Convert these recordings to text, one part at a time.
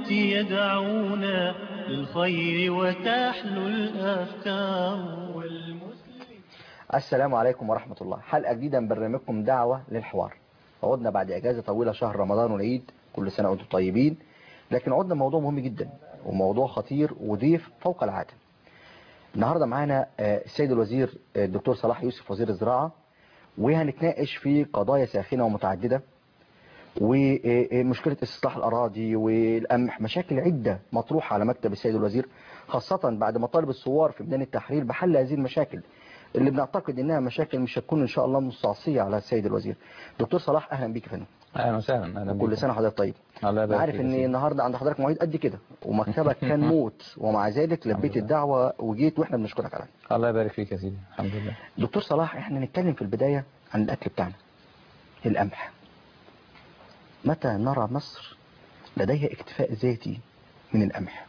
يدعونا للخير وتحلو الأفكار والمسلم السلام عليكم ورحمة الله حلقة جديدة من برنامجكم دعوة للحوار عدنا بعد إجازة طويلة شهر رمضان والعيد كل سنة وأنتم طيبين لكن عدنا موضوع مهم جدا وموضوع خطير وضيف فوق العادة النهاردة معانا آه، السيد الوزير آه، الدكتور صلاح يوسف وزير الزراعة وهنتناقش في قضايا ساخنة ومتعددة ومشكلة استصلاح الأراضي والقمح مشاكل عدة مطروحة على مكتب السيد الوزير خاصة بعد ما طالب الثوار في ميدان التحرير بحل هذه المشاكل اللي بنعتقد انها مشاكل مش هتكون ان شاء الله مستعصية على السيد الوزير دكتور صلاح اهلا بيك يا فندم اهلا وسهلا اهلا بك. كل سنة حضرتك طيب الله انا يبارك عارف فيك ان يا سيدي. النهارده عند حضرتك مواعيد قد كده ومكتبك كان موت ومع ذلك لبيت لله. الدعوة وجيت واحنا بنشكرك على ده. الله يبارك فيك يا سيدي الحمد لله دكتور صلاح احنا نتكلم في البداية عن الاكل بتاعنا القمح متى نرى مصر لديها اكتفاء ذاتي من القمح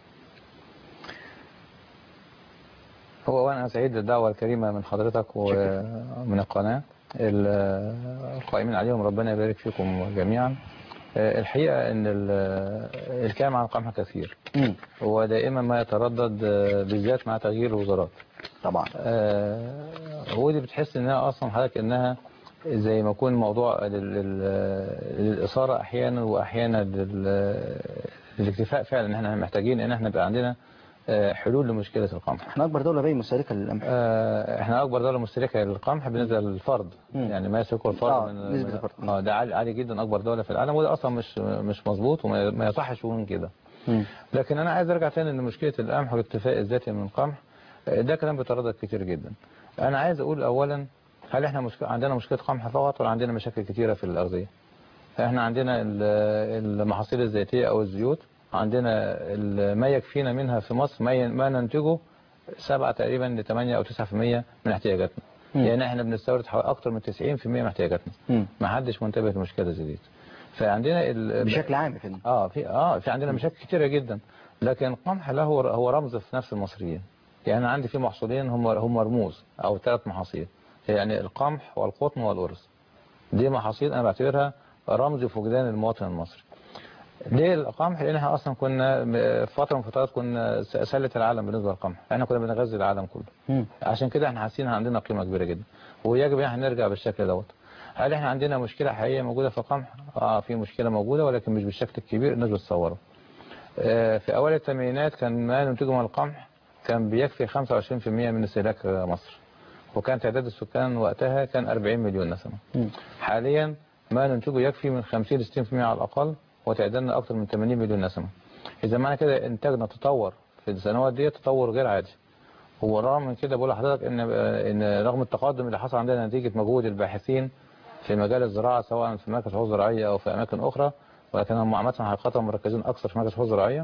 هو وانا سعيد بالدعوه الكريمه من حضرتك ومن القناه ال- القائمين عليهم ربنا يبارك فيكم جميعا آه، الحقيقه ان ال- الكلام عن القمح كثير مم. هو دائما ما يتردد آه، بالذات مع تغيير الوزارات طبعا آه، ودي بتحس انها اصلا حضرتك انها زي ما يكون موضوع لل- لل- للاثاره احيانا واحيانا لل- للاكتفاء فعلا ان احنا محتاجين ان احنا يبقى عندنا آه، حلول لمشكله القمح احنا اكبر دولة باين مستهلكة للقمح آه، احنا اكبر دوله مستهلكه للقمح بالنسبه للفرد مم. يعني ما يسلكه الفرد آه، من نسبة من- الفرد. اه ده عالي, عالي جدا اكبر دوله في العالم وده اصلا مش مش مظبوط وما ما يصحش يكون كده مم. لكن انا عايز ارجع تاني ان مشكله القمح والاكتفاء الذاتي من القمح آه، ده كلام بيتردد كتير جدا انا عايز اقول اولا هل احنا مشكلة عندنا مشكله قمح فقط ولا عندنا مشاكل كتيره في الاغذيه احنا عندنا ال- المحاصيل الزيتيه او الزيوت عندنا ال- ما يكفينا منها في مصر ما ي- ما ننتجه 7 تقريبا ل 8 او 9% من احتياجاتنا مم. يعني احنا بنستورد حوالي اكتر من 90% من احتياجاتنا مم. ما حدش منتبه لمشكله زي دي فعندنا ال- بشكل عام يا فندم اه في اه في عندنا مشاكل كتيره جدا لكن القمح له هو هو رمز في نفس المصريين يعني أنا عندي في محصولين هم هم رموز او ثلاث محاصيل يعني القمح والقطن والارز دي محاصيل انا بعتبرها رمز في وجدان المواطن المصري ليه القمح لان احنا اصلا كنا م- في فتره من الفترات كنا س- سله العالم بالنسبه للقمح احنا كنا بنغذي العالم كله مم. عشان كده احنا حاسين عندنا قيمه كبيره جدا ويجب ان احنا نرجع بالشكل دوت هل احنا عندنا مشكله حقيقيه موجوده في القمح اه في مشكله موجوده ولكن مش بالشكل الكبير الناس بتصوره آه، في اوائل الثمانينات كان ما ننتجه من القمح كان بيكفي 25% من استهلاك آه، مصر وكان تعداد السكان وقتها كان 40 مليون نسمه مم. حاليا ما ننتجه يكفي من 50 ل 60% على الاقل وتعدادنا اكثر من 80 مليون نسمه اذا معنى كده انتاجنا تطور في السنوات دي تطور غير عادي هو رغم من كده بقول لحضرتك ان ان رغم التقدم اللي حصل عندنا نتيجه مجهود الباحثين في مجال الزراعه سواء في مركز حقوق زراعيه او في اماكن اخرى ولكن هم عامه حقيقه مركزين اكثر في مركز حقوق زراعيه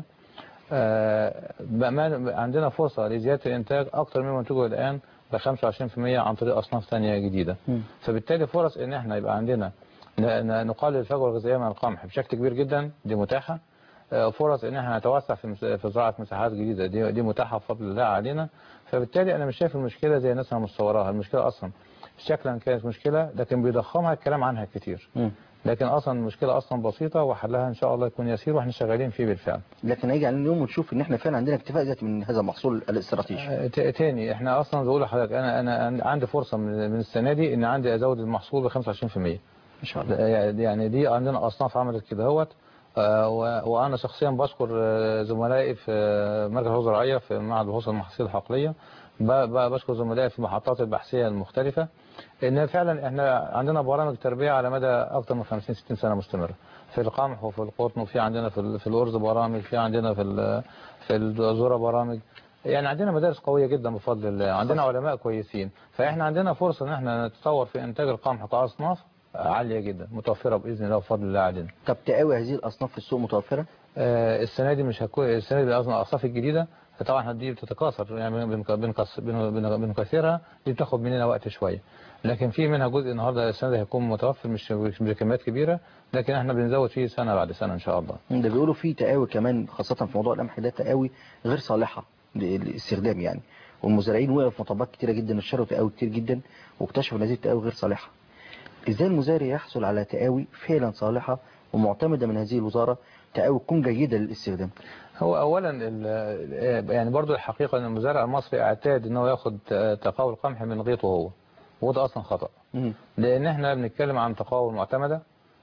آه، بأمان عندنا فرصه لزياده الانتاج اكثر مما ننتجه الان ب 25% عن طريق اصناف ثانيه جديده مم. فبالتالي فرص ان احنا يبقى عندنا ن- ن- نقلل الفجوه الغذائيه من القمح بشكل كبير جدا دي متاحه آه، فرص ان احنا نتوسع في مس- في زراعه مساحات جديده دي دي متاحه بفضل الله علينا فبالتالي انا مش شايف المشكله زي الناس ما مصوراها المشكله اصلا شكلا كانت مشكله لكن بيضخمها الكلام عنها كتير مم. لكن اصلا المشكله اصلا بسيطه وحلها ان شاء الله يكون يسير واحنا شغالين فيه بالفعل لكن هيجي علينا يوم ونشوف ان احنا فعلا عندنا اكتفاء ذاتي من هذا المحصول الاستراتيجي آه، ت- تاني احنا اصلا بقول لحضرتك انا انا أنا عندي فرصه من من السنه دي ان عندي ازود المحصول ب 25% ان شاء الله يعني دي عندنا اصناف عملت كده هوت آه، و- وانا شخصيا بشكر آه، زملائي في آه، مركز الحقوق الزراعيه في معهد البحوث المحاصيل الحقليه ب- ب- بشكر زملائي في المحطات البحثيه المختلفه ان فعلا احنا عندنا برامج تربيه على مدى اكثر من 50 60 سنه مستمره في القمح وفي القطن وفي عندنا في ال- في الارز برامج في عندنا في ال- في الذره برامج يعني عندنا مدارس قويه جدا بفضل الله عندنا علماء كويسين فاحنا عندنا فرصه ان احنا نتطور في انتاج القمح كاصناف عاليه جدا متوفره باذن الله بفضل الله علينا طب تقاوي هذه الاصناف في السوق متوفره آه، السنه دي مش هكون السنه دي قصدنا الاصناف الجديده طبعا دي بتتكاثر يعني بنك- بنكس- بن- بن- بنكثرها دي بتاخد مننا وقت شويه لكن في منها جزء النهارده السنه دي هيكون متوفر مش مش بكميات كبيره لكن احنا بنزود فيه سنه بعد سنه ان شاء الله ده بيقولوا في تقاوي كمان خاصة في موضوع القمح ده تقاوي غير صالحة للاستخدام يعني والمزارعين وقعوا في مطبات كتيرة جدا اشتروا تقاوي كتير جدا واكتشفوا ان هذه التقاوي غير صالحة ازاي المزارع يحصل على تقاوي فعلا صالحة ومعتمدة من هذه الوزارة التقاوي تكون جيدة للاستخدام هو اولا ال- يعني برضو الحقيقة ان المزارع المصري اعتاد ان هو ياخد تقاوي القمح من غيطه هو وده اصلا خطأ مم. لان احنا بنتكلم عن تقاوي معتمدة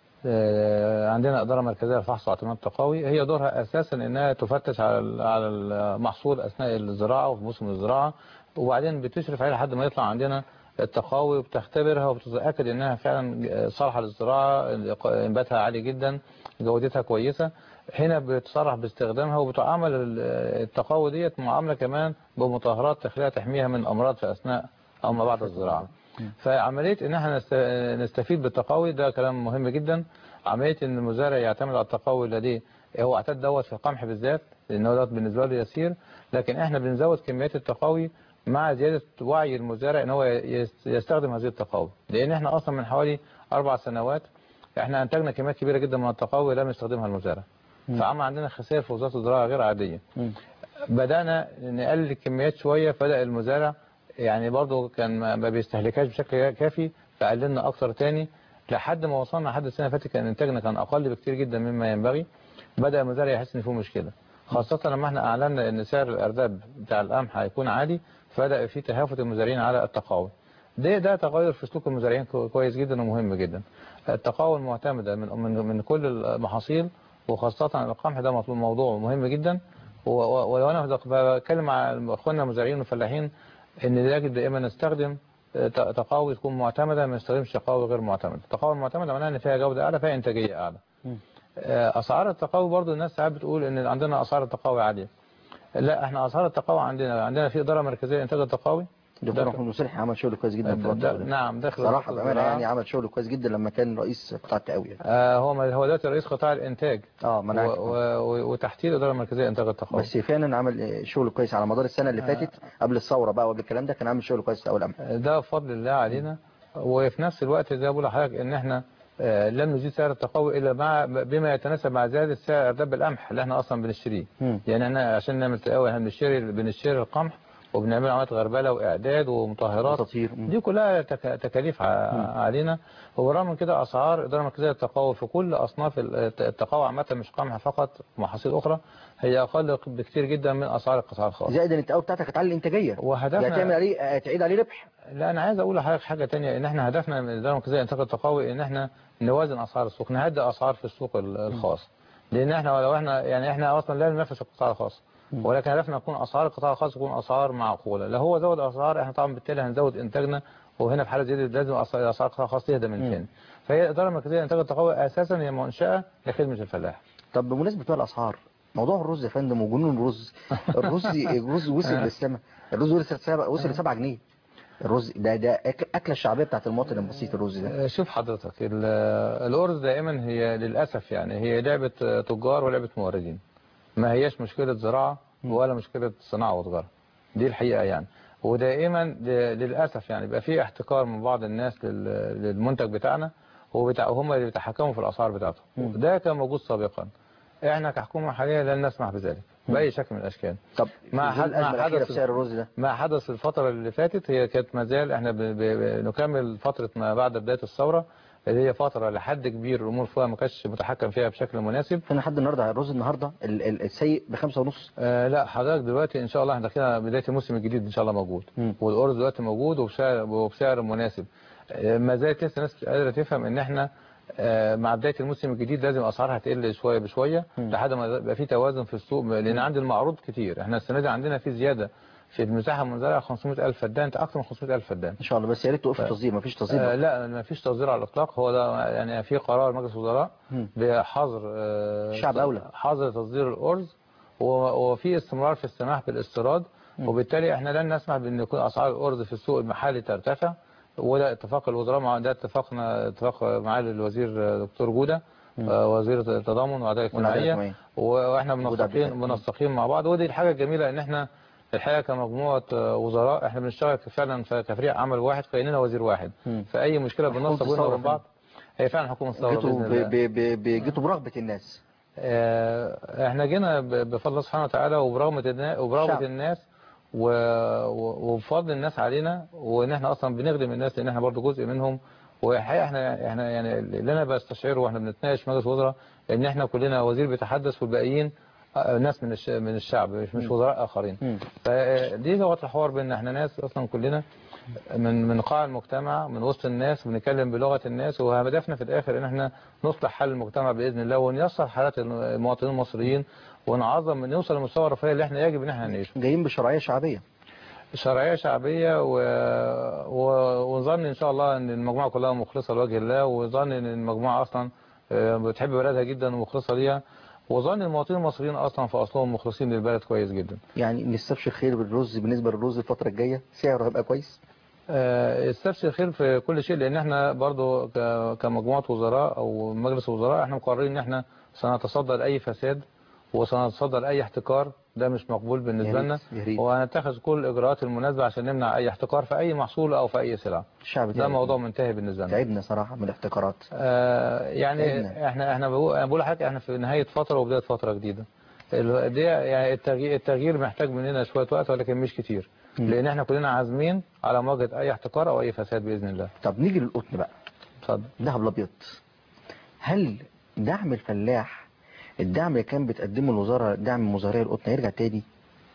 آه، عندنا إدارة مركزية لفحص واعتماد تقاوي هي دورها أساسا إنها تفتش على ال- على المحصول أثناء الزراعة وفي موسم الزراعة وبعدين بتشرف عليها لحد ما يطلع عندنا التقاوي وبتختبرها وبتتأكد إنها فعلا صالحة للزراعة إنباتها عالي جدا جودتها كويسة هنا بتصرح باستخدامها وبتعامل ال- التقاوي ديت معاملة كمان بمطهرات تخليها تحميها من أمراض في أثناء أو ما بعد الزراعة فعملية ان احنا نست- نستفيد بالتقوي ده كلام مهم جدا عملية ان المزارع يعتمد على التقوي الذي هو اعتاد دوت في القمح بالذات لان هو دوت بالنسبة له يسير لكن احنا بنزود كميات التقوي مع زيادة وعي المزارع ان هو يس- يستخدم هذه التقاوي لان احنا اصلا من حوالي اربع سنوات احنا انتجنا كميات كبيرة جدا من التقاوي لم يستخدمها المزارع فعمل عندنا خسائر في وزارة الزراعة غير عادية مم. بدأنا نقلل الكميات شوية فبدأ المزارع يعني برضه كان ما ما بيستهلكهاش بشكل كافي فقللنا أكتر تاني لحد ما وصلنا لحد السنة اللي فاتت كان إنتاجنا كان أقل بكتير جدا مما ينبغي بدأ المزارع يحس إن فيه مشكلة خاصة لما احنا أعلنا إن سعر الأرداب بتاع القمح هيكون عالي فبدأ في تهافت المزارعين على التقاوي ده ده تغير في سلوك المزارعين كو- كويس جدا ومهم جدا التقاوي المعتمدة من من من كل المحاصيل وخاصة القمح ده مطلوب موضوع مهم جدا و- و- ولو انا بتكلم مع اخواننا المزارعين والفلاحين ان يجب دائما نستخدم ت- تقاوي تكون معتمدة ما نستخدمش تقاوي غير معتمدة التقاوي المعتمدة معناها ان فيها جودة اعلى فيها انتاجية اعلى آه، اسعار التقاوي برضو الناس ساعات بتقول ان عندنا اسعار التقاوي عالية لا احنا اسعار التقاوي عندنا عندنا في اداره مركزيه لانتاج التقاوي دكتور ده- محمود مسلحي عمل شغل كويس جدا في ده- الوقت ده نعم داخل صراحة وزارة بأمانة الزراعة. يعني عمل شغل كويس جدا لما كان رئيس قطاع التقاوي يعني. آه هو هو دلوقتي رئيس قطاع الانتاج اه ما انا و- عارف. و- و- وتحتيه الاداره المركزيه لانتاج التقاوي بس فعلا عمل شغل كويس على مدار السنة اللي فاتت قبل الثورة بقى وقبل الكلام ده كان عامل شغل كويس في أول أمر ده بفضل الله علينا وفي نفس الوقت زي ما بقول لحضرتك ان احنا آه، لم نزيد سعر التقوي الا مع بما يتناسب مع زياده سعر ارداب القمح اللي احنا اصلا بنشتريه مم. يعني احنا عشان نعمل تقاوي احنا بنشتري بنشتري القمح وبنعمل عمليات غربله واعداد ومطهرات وتطهير. مم. دي كلها تك- تكاليف ع- علينا ورغم من كده اسعار الاداره المركزيه للتقاوي في كل اصناف الت- التقاوي عامه مش قمح فقط محاصيل اخرى هي اقل بكتير جدا من اسعار القطاع الخاص زائد ان التقاوي بتاعتك هتعلي الانتاجية وهدفنا- يعني تعمل عليه آه، تعيد عليه ربح لا انا عايز اقول لحضرتك حاجه تانية ان احنا هدفنا من الاداره المركزيه للانتاج التقوي ان احنا نوازن اسعار السوق نهدي اسعار في السوق ال- الخاص لان احنا لو احنا يعني احنا اصلا لا ننافس القطاع الخاص ولكن هدفنا يكون اسعار القطاع الخاص تكون اسعار معقوله لو هو زود اسعار احنا طبعا بالتالي هنزود انتاجنا وهنا في حاله زي دي لازم اسعار أسعار القطاع الخاص تهدى من تاني فهي الاداره المركزيه للانتاج التقوي اساسا هي منشاه لخدمه الفلاح طب بمناسبة بقى الأسعار موضوع الرز يا فندم وجنون الرز الرز الرز وصل للسما الرز وصل لسبعة وصل لسبعة جنيه الرز ده ده أك- أكلة الشعبية بتاعت المواطن البسيط الرز ده آه، شوف حضرتك ال- الأرز دائما هي للأسف يعني هي لعبة آه، تجار ولعبة موردين ما هياش مشكلة زراعة ولا مشكلة صناعة وتجارة دي الحقيقة يعني ودائما ل- للأسف يعني بيبقى في احتكار من بعض الناس لل- للمنتج بتاعنا وبتاع وهم اللي بيتحكموا في الأسعار بتاعته ده كان موجود سابقا احنا كحكومة حاليا لن نسمح بذلك بأي شكل من الأشكال طب مع في ظل حد- الأزمة مع الأخيرة حدث في سعر الرز ده ما حدث الفترة اللي فاتت هي كانت ما زال احنا ب- ب- بنكمل فترة ما بعد بداية الثورة اللي هي فترة لحد كبير الأمور فيها ما كانش متحكم فيها بشكل مناسب فأنا لحد النهاردة الرز النهاردة ال- ال- السيء بخمسة ونص آه لا حضرتك دلوقتي إن شاء الله احنا داخلين على بداية الموسم الجديد إن شاء الله موجود مم. والأرز دلوقتي موجود وبسعر وبسعر مناسب آه ما زالت لسه ناس مش قادرة تفهم إن احنا آه، مع بداية الموسم الجديد لازم أسعارها تقل شوية بشوية لحد ما يبقى في توازن في السوق لأن عندي المعروض كتير احنا السنة دي عندنا في زيادة في المساحة المنزرعة 500 ألف فدان أكثر من 500 ألف فدان إن شاء الله بس يا ريت توقفوا تصدير مفيش تصدير آه بقى. لا ما فيش تصدير على الاطلاق هو ده يعني في قرار مجلس الوزراء مم. بحظر آه، الشعب أولى. حظر تصدير الارز و- وفي استمرار في السماح بالاستيراد وبالتالي احنا لن نسمح بان يكون اسعار الارز في السوق المحلي ترتفع وده اتفاق الوزراء مع ده اتفاقنا اتفاق معالي الوزير آه، دكتور جوده آه، وزير التضامن والعداله والعدالة الاجتماعيه الاجتماعية. واحنا جودة عبد منسقين الفتاح. منسقين مع بعض ودي الحاجه الجميله ان احنا الحقيقه كمجموعه آه، وزراء احنا بنشتغل فعلا في- كفريق عمل واحد كاننا وزير واحد مم. فاي مشكله حكومة بننصب بيننا الثورة وبين بعض هي فعلا حكومه الثوره جيتوا باذن ب- الله ب- ب- ب- جيتوا برغبة الناس آه، احنا جينا ب- بفضل الله سبحانه وتعالى وبرغبه الناس وبرغبه الشعب. الناس و- و- وبفضل الناس علينا وان احنا اصلا بنخدم الناس لان احنا برضو جزء منهم والحقيقه احنا احنا يعني اللي انا بستشعره واحنا بنتناقش في مجلس الوزراء ان احنا كلنا وزير بيتحدث والباقيين آه، ناس من الش- من الشعب مش مش وزراء اخرين مم. فدي لغه الحوار بيننا احنا ناس اصلا كلنا من من قاع المجتمع من وسط الناس بنتكلم بلغه الناس وهدفنا في الاخر ان احنا نصلح حال المجتمع باذن الله ونيسر حالات المواطنين المصريين ونعظم من نوصل لمستوى الرفاهيه اللي احنا يجب ان احنا نعيشه جايين بشرعية شعبية شرعية شعبية و... و... ونظن إن شاء الله أن المجموعة كلها مخلصة لوجه الله وظن أن المجموعة أصلا آه، بتحب بلدها جدا ومخلصة ليها وظن المواطنين المصريين أصلا في أصلهم مخلصين للبلد كويس جدا يعني نستبشر خير بالرز بالنسبة للرز الفترة الجاية سعره هيبقى كويس آه، استبشر خير في كل شيء لأن احنا برضو ك... كمجموعة وزراء أو مجلس وزراء احنا مقررين أن احنا سنتصدى لأي فساد وسنتصدى لأي احتكار ده مش مقبول يا بالنسبة ريت- لنا يا ريت. وهنتخذ كل الإجراءات المناسبة عشان نمنع أي احتكار في أي محصول أو في أي سلعة الشعب ده تعب. موضوع منتهي بالنسبة لنا تعبنا صراحة من الاحتكارات آه، يعني تعبنا. احنا احنا بقول أنا بقول لحضرتك احنا في نهاية فترة وبداية فترة جديدة ال- دي يعني التغيير, التغيير محتاج مننا شوية وقت ولكن مش كتير مم. لان احنا كلنا عازمين على مواجهة اي احتكار او اي فساد باذن الله طب نيجي للقطن بقى اتفضل دهب الابيض هل دعم الفلاح الدعم اللي كان بتقدمه الوزارة دعم مزارع القطن هيرجع تاني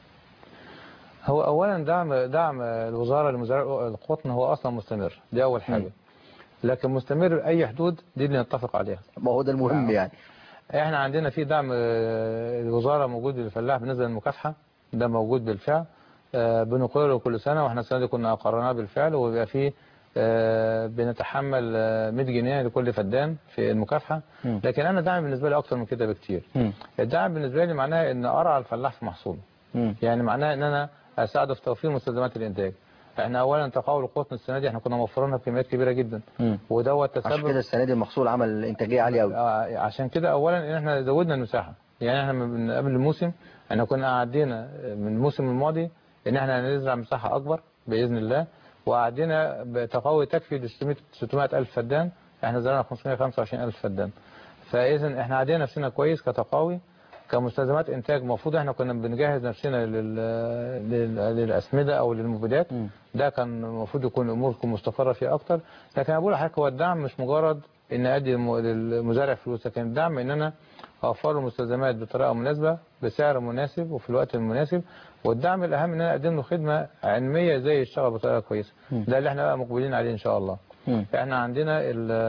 هو اولا دعم دعم الوزارة لمزارع القطن هو اصلا مستمر دي اول حاجة مم. لكن مستمر باي حدود دي اللي نتفق عليها ما هو ده المهم نعم. يعني احنا عندنا في دعم آه، الوزارة موجود للفلاح بالنسبة للمكافحة ده موجود بالفعل آه، بنقرره كل سنة واحنا السنة دي كنا قررناه بالفعل وبيبقى فيه آه، بنتحمل آه، 100 جنيه لكل فدان في المكافحة مم. لكن انا دعم بالنسبة لي اكتر من كده بكتير مم. الدعم بالنسبة لي معناه ان ارعى الفلاح في محصوله مم. يعني معناه ان انا اساعده في توفير مستلزمات الانتاج احنا اولا تقاول القطن السنة دي احنا كنا موفرينها بكميات كبيرة جدا مم. ودوت عشان تسبب كده السنة دي المحصول عمل انتاجية عالية قوي آه، عشان كده اولا ان احنا زودنا المساحه يعني احنا من قبل الموسم احنا كنا قعدنا من الموسم الماضي ان احنا هنزرع مساحه اكبر باذن الله وقعدنا بتقوي تكفي ل 600 600 الف فدان احنا زرعنا 525 الف فدان فاذا احنا عدينا نفسنا كويس كتقاوي كمستلزمات انتاج المفروض احنا كنا بنجهز نفسنا لل... لل... للاسمده او للمبيدات مم. ده كان المفروض يكون الامور تكون مستقره فيه اكتر لكن انا بقول لحضرتك هو الدعم مش مجرد ان ادي الم- للمزارع فلوس لكن الدعم ان انا اوفر له مستلزمات بطريقه مناسبه بسعر مناسب وفي الوقت المناسب والدعم الاهم ان انا اقدم له خدمه علميه ازاي يشتغل بطريقه كويسه مم. ده اللي احنا بقى مقبلين عليه ان شاء الله مم. احنا عندنا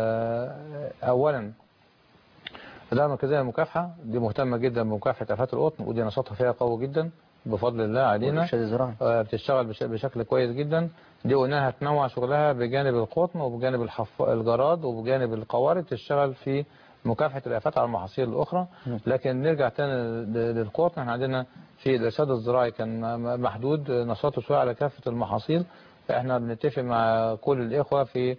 ال- اولا الإدارة المركزية للمكافحة دي مهتمة جدا بمكافحة آفات القطن ودي نشاطها فيها قوي جدا بفضل الله علينا والإرشاد الزراعي آه، بتشتغل بش- بشكل كويس جدا دي قلنا هتنوع شغلها بجانب القطن وبجانب الحف... الجراد وبجانب القوارض تشتغل في مكافحة الآفات على المحاصيل الأخرى مم. لكن نرجع تاني ل- للقطن احنا عندنا في الإرشاد الزراعي كان م- محدود نشاطه شوية على كافة المحاصيل احنا بنتفق مع كل الإخوة في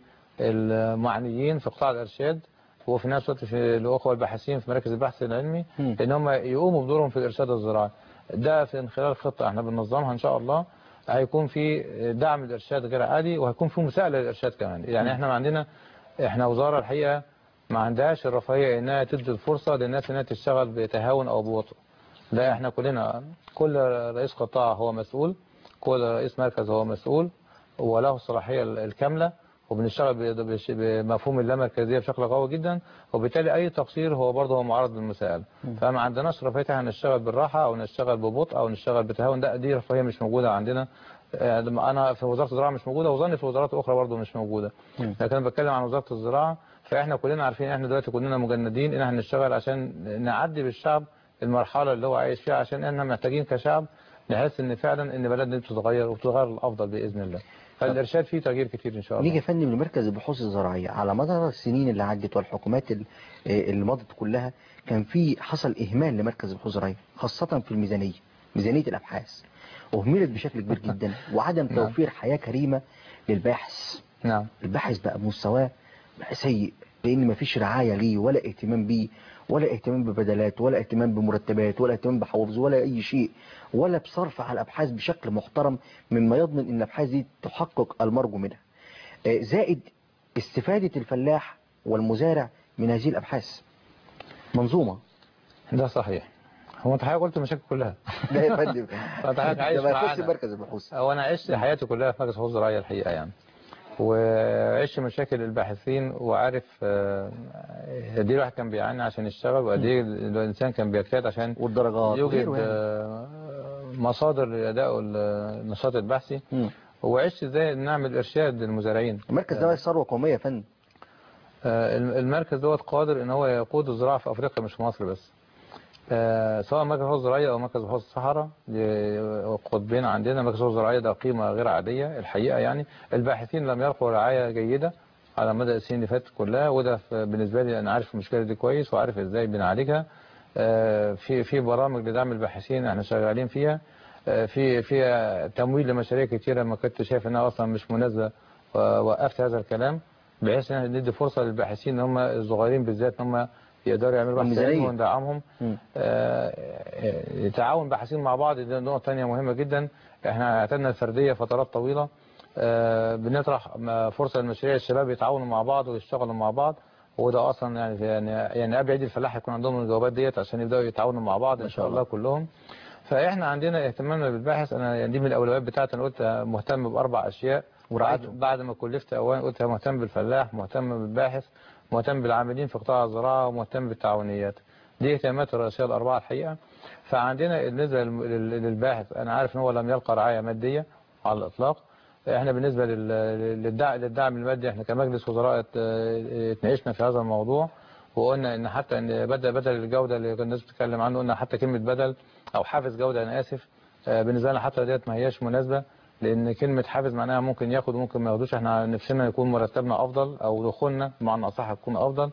المعنيين في قطاع الإرشاد وفي نفس الوقت في الأخوة الباحثين في مراكز البحث العلمي مم. ان هم يقوموا بدورهم في الارشاد الزراعي ده في من خلال خطه احنا بننظمها ان شاء الله هيكون في دعم الارشاد غير عادي وهيكون في مساءله للارشاد كمان يعني احنا عندنا احنا وزاره الحقيقه ما عندهاش الرفاهيه انها تدي الفرصه للناس انها تشتغل بتهاون او ببطء لا احنا كلنا كل رئيس قطاع هو مسؤول كل رئيس مركز هو مسؤول وله الصلاحيه الكامله وبنشتغل ب- بش- بمفهوم اللامركزيه بشكل قوي جدا وبالتالي اي تقصير هو برضه هو معرض للمساءله فما عندناش رفاهيه احنا نشتغل بالراحه او نشتغل ببطء او نشتغل بتهاون ده دي رفاهيه مش موجوده عندنا آه، لما انا في وزاره الزراعه مش موجوده وظني في وزارات اخرى برضه مش موجوده مم. لكن انا بتكلم عن وزاره الزراعه فاحنا كلنا عارفين ان احنا دلوقتي كلنا مجندين ان احنا نشتغل عشان نعدي بالشعب المرحله اللي هو عايش فيها عشان احنا محتاجين كشعب نحس ان فعلا ان بلدنا دي بتتغير وبتتغير للافضل باذن الله فالارشاد فيه تغيير كتير ان شاء الله نيجي يا فندم لمركز البحوث الزراعية على مدار السنين اللي عدت والحكومات ال- آه، اللي مضت كلها كان في حصل إهمال لمركز البحوث الزراعية خاصة في الميزانية ميزانية الأبحاث أهملت بشكل كبير جدا وعدم نعم. توفير حياة كريمة للباحث نعم الباحث بقى مستواه بقى سيء لان مفيش رعايه ليه ولا اهتمام بيه ولا اهتمام ببدلات ولا اهتمام بمرتبات ولا اهتمام بحوافز ولا اي شيء ولا بصرف على الابحاث بشكل محترم مما يضمن ان الابحاث دي تحقق المرجو منها آه، زائد استفاده الفلاح والمزارع من هذه الابحاث منظومه ده صحيح هو انت حضرتك قلت المشاكل كلها ده يا فندم فأنت حضرتك عايش ده ما يخص معانا. مركز البحوث هو انا عشت حياتي كلها في مركز حقوق زراعيه الحقيقه يعني وعشت مشاكل الباحثين وعارف آه، قد ايه الواحد كان بيعاني عشان يشتغل وقد ايه الانسان كان بيجتهد عشان والدرجات يوجد وغيره يعني. آه، مصادر لاداء النشاط البحثي مم. وعشت ازاي نعمل ارشاد للمزارعين المركز ده ثروه قوميه يا فندم آه، الم- المركز دوت قادر ان هو يقود الزراعه في افريقيا مش في مصر بس آه، سواء مركز الحوض الزراعيه او مركز الحوض الصحراء دي قطبين عندنا مركز الحوض الزراعيه ده قيمه غير عاديه الحقيقه يعني الباحثين لم يلقوا رعايه جيده على مدى السنين اللي فاتت كلها وده في- بالنسبه لي انا عارف المشكله دي كويس وعارف ازاي بنعالجها آه، في في برامج لدعم الباحثين احنا شغالين فيها آه، في فيها تمويل لمشاريع كتيره ما كنت شايف انها اصلا مش مناسبه ووقفت هذا الكلام بحيث ان احنا ندي فرصه للباحثين ان هم الصغيرين بالذات ان هم يقدروا يعملوا بحث والميزانية. علمي وندعمهم مم. آه، آه، تعاون باحثين مع بعض دي نقطه ثانيه مهمه جدا احنا اعتدنا الفرديه فترات طويله آه، بنطرح م- فرصه للمشاريع الشباب يتعاونوا مع بعض ويشتغلوا مع بعض وده اصلا يعني يعني يعني قبل عيد الفلاح يكون عندهم الجوابات ديت عشان يبداوا يتعاونوا مع بعض ان شاء الله كلهم فاحنا عندنا اهتمامنا بالباحث انا يعني دي من الاولويات بتاعتي انا قلت مهتم باربع اشياء ورعايته. بعد, بعد ما كلفت اولا قلت مهتم بالفلاح مهتم بالباحث مهتم بالعاملين في قطاع الزراعه ومهتم بالتعاونيات دي اهتمامات الرئيسيه الاربعه الحقيقه فعندنا بالنسبه للم- لل- للباحث انا عارف ان هو لم يلقى رعايه ماديه على الاطلاق احنا بالنسبه لل- للدع- للدعم المادي احنا كمجلس وزراء ات- اتناقشنا في هذا الموضوع وقلنا ان حتى ان بدل بدل الجوده اللي كان الناس بتتكلم عنه قلنا حتى كلمه بدل او حافز جوده انا اسف آه، بالنسبه لنا حتى ديت ما هياش مناسبه لان كلمه حافز معناها ممكن ياخد وممكن ما ياخدوش احنا نفسنا يكون مرتبنا افضل او دخولنا بمعنى اصح يكون افضل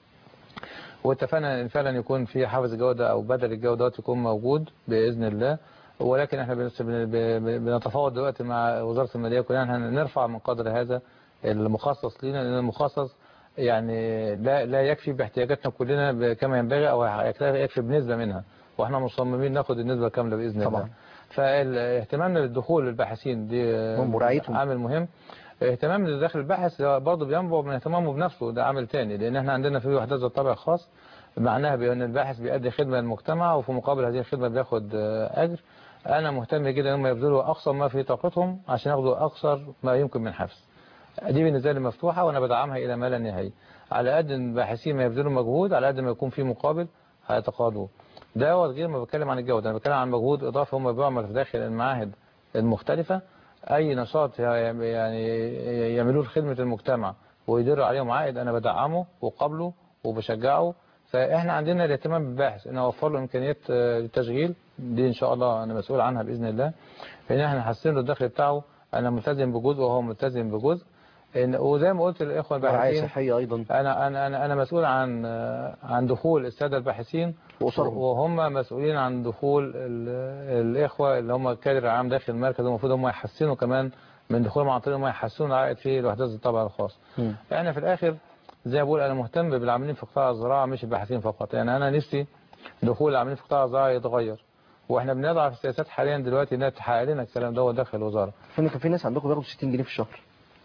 واتفقنا ان فعلا يكون في حافز جوده او بدل الجوده يكون موجود باذن الله ولكن احنا بنس- بن- ب- بنتفاوض دلوقتي مع وزاره الماليه كلنا إن نرفع من قدر هذا المخصص لنا لان المخصص يعني لا لا يكفي باحتياجاتنا كلنا ب- كما ينبغي او يكفي بنسبه منها واحنا مصممين ناخد النسبه الكامله باذن طبعا. الله فاهتمامنا بالدخول للباحثين دي ومراعيتهم. عامل مهم اهتمام داخل الباحث ده برضه بينبع من اهتمامه بنفسه ده عامل تاني لان احنا عندنا في وحدات ذات طابع خاص معناها بان الباحث بيأدي خدمه للمجتمع وفي مقابل هذه الخدمه بياخد آه، اجر انا مهتم جدا ان هم يبذلوا اقصى ما في طاقتهم عشان ياخدوا اقصر ما يمكن من حفز دي بالنسبه لي مفتوحه وانا بدعمها الى ما لا نهايه على قد ان الباحثين ما يبذلوا مجهود على قد ما يكون في مقابل هيتقاضوا ده هو غير ما بتكلم عن الجوده انا بتكلم عن مجهود اضافي هم بيعمل في داخل المعاهد المختلفه اي نشاط يعني يعملوه لخدمه المجتمع ويدروا عليهم عائد انا بدعمه وقابله وبشجعه فاحنا عندنا الاهتمام بالباحث ان اوفر له امكانيات آه، للتشغيل دي ان شاء الله انا مسؤول عنها باذن الله ان احنا نحسن له الدخل بتاعه انا ملتزم بجزء وهو ملتزم بجزء إن وزي ما قلت للاخوه رعايه الباحثين صحيه ايضا انا انا انا انا مسؤول عن آه، عن دخول الساده الباحثين وأسرهم. وهم مسؤولين عن دخول ال- الاخوه اللي هم الكادر العام داخل المركز المفروض هم يحسنوا كمان من دخولهم عن طريق هم يحسنوا العائد في الوحدات الطابع الخاص مم. احنا في الاخر زي ما بقول انا مهتم بالعاملين في قطاع الزراعه مش الباحثين فقط يعني انا نفسي دخول العاملين في قطاع الزراعه يتغير واحنا بنضع في السياسات حاليا دلوقتي انها تحقق لنا الكلام ده داخل الوزاره فين كان في ناس عندكم بياخدوا 60 جنيه في الشهر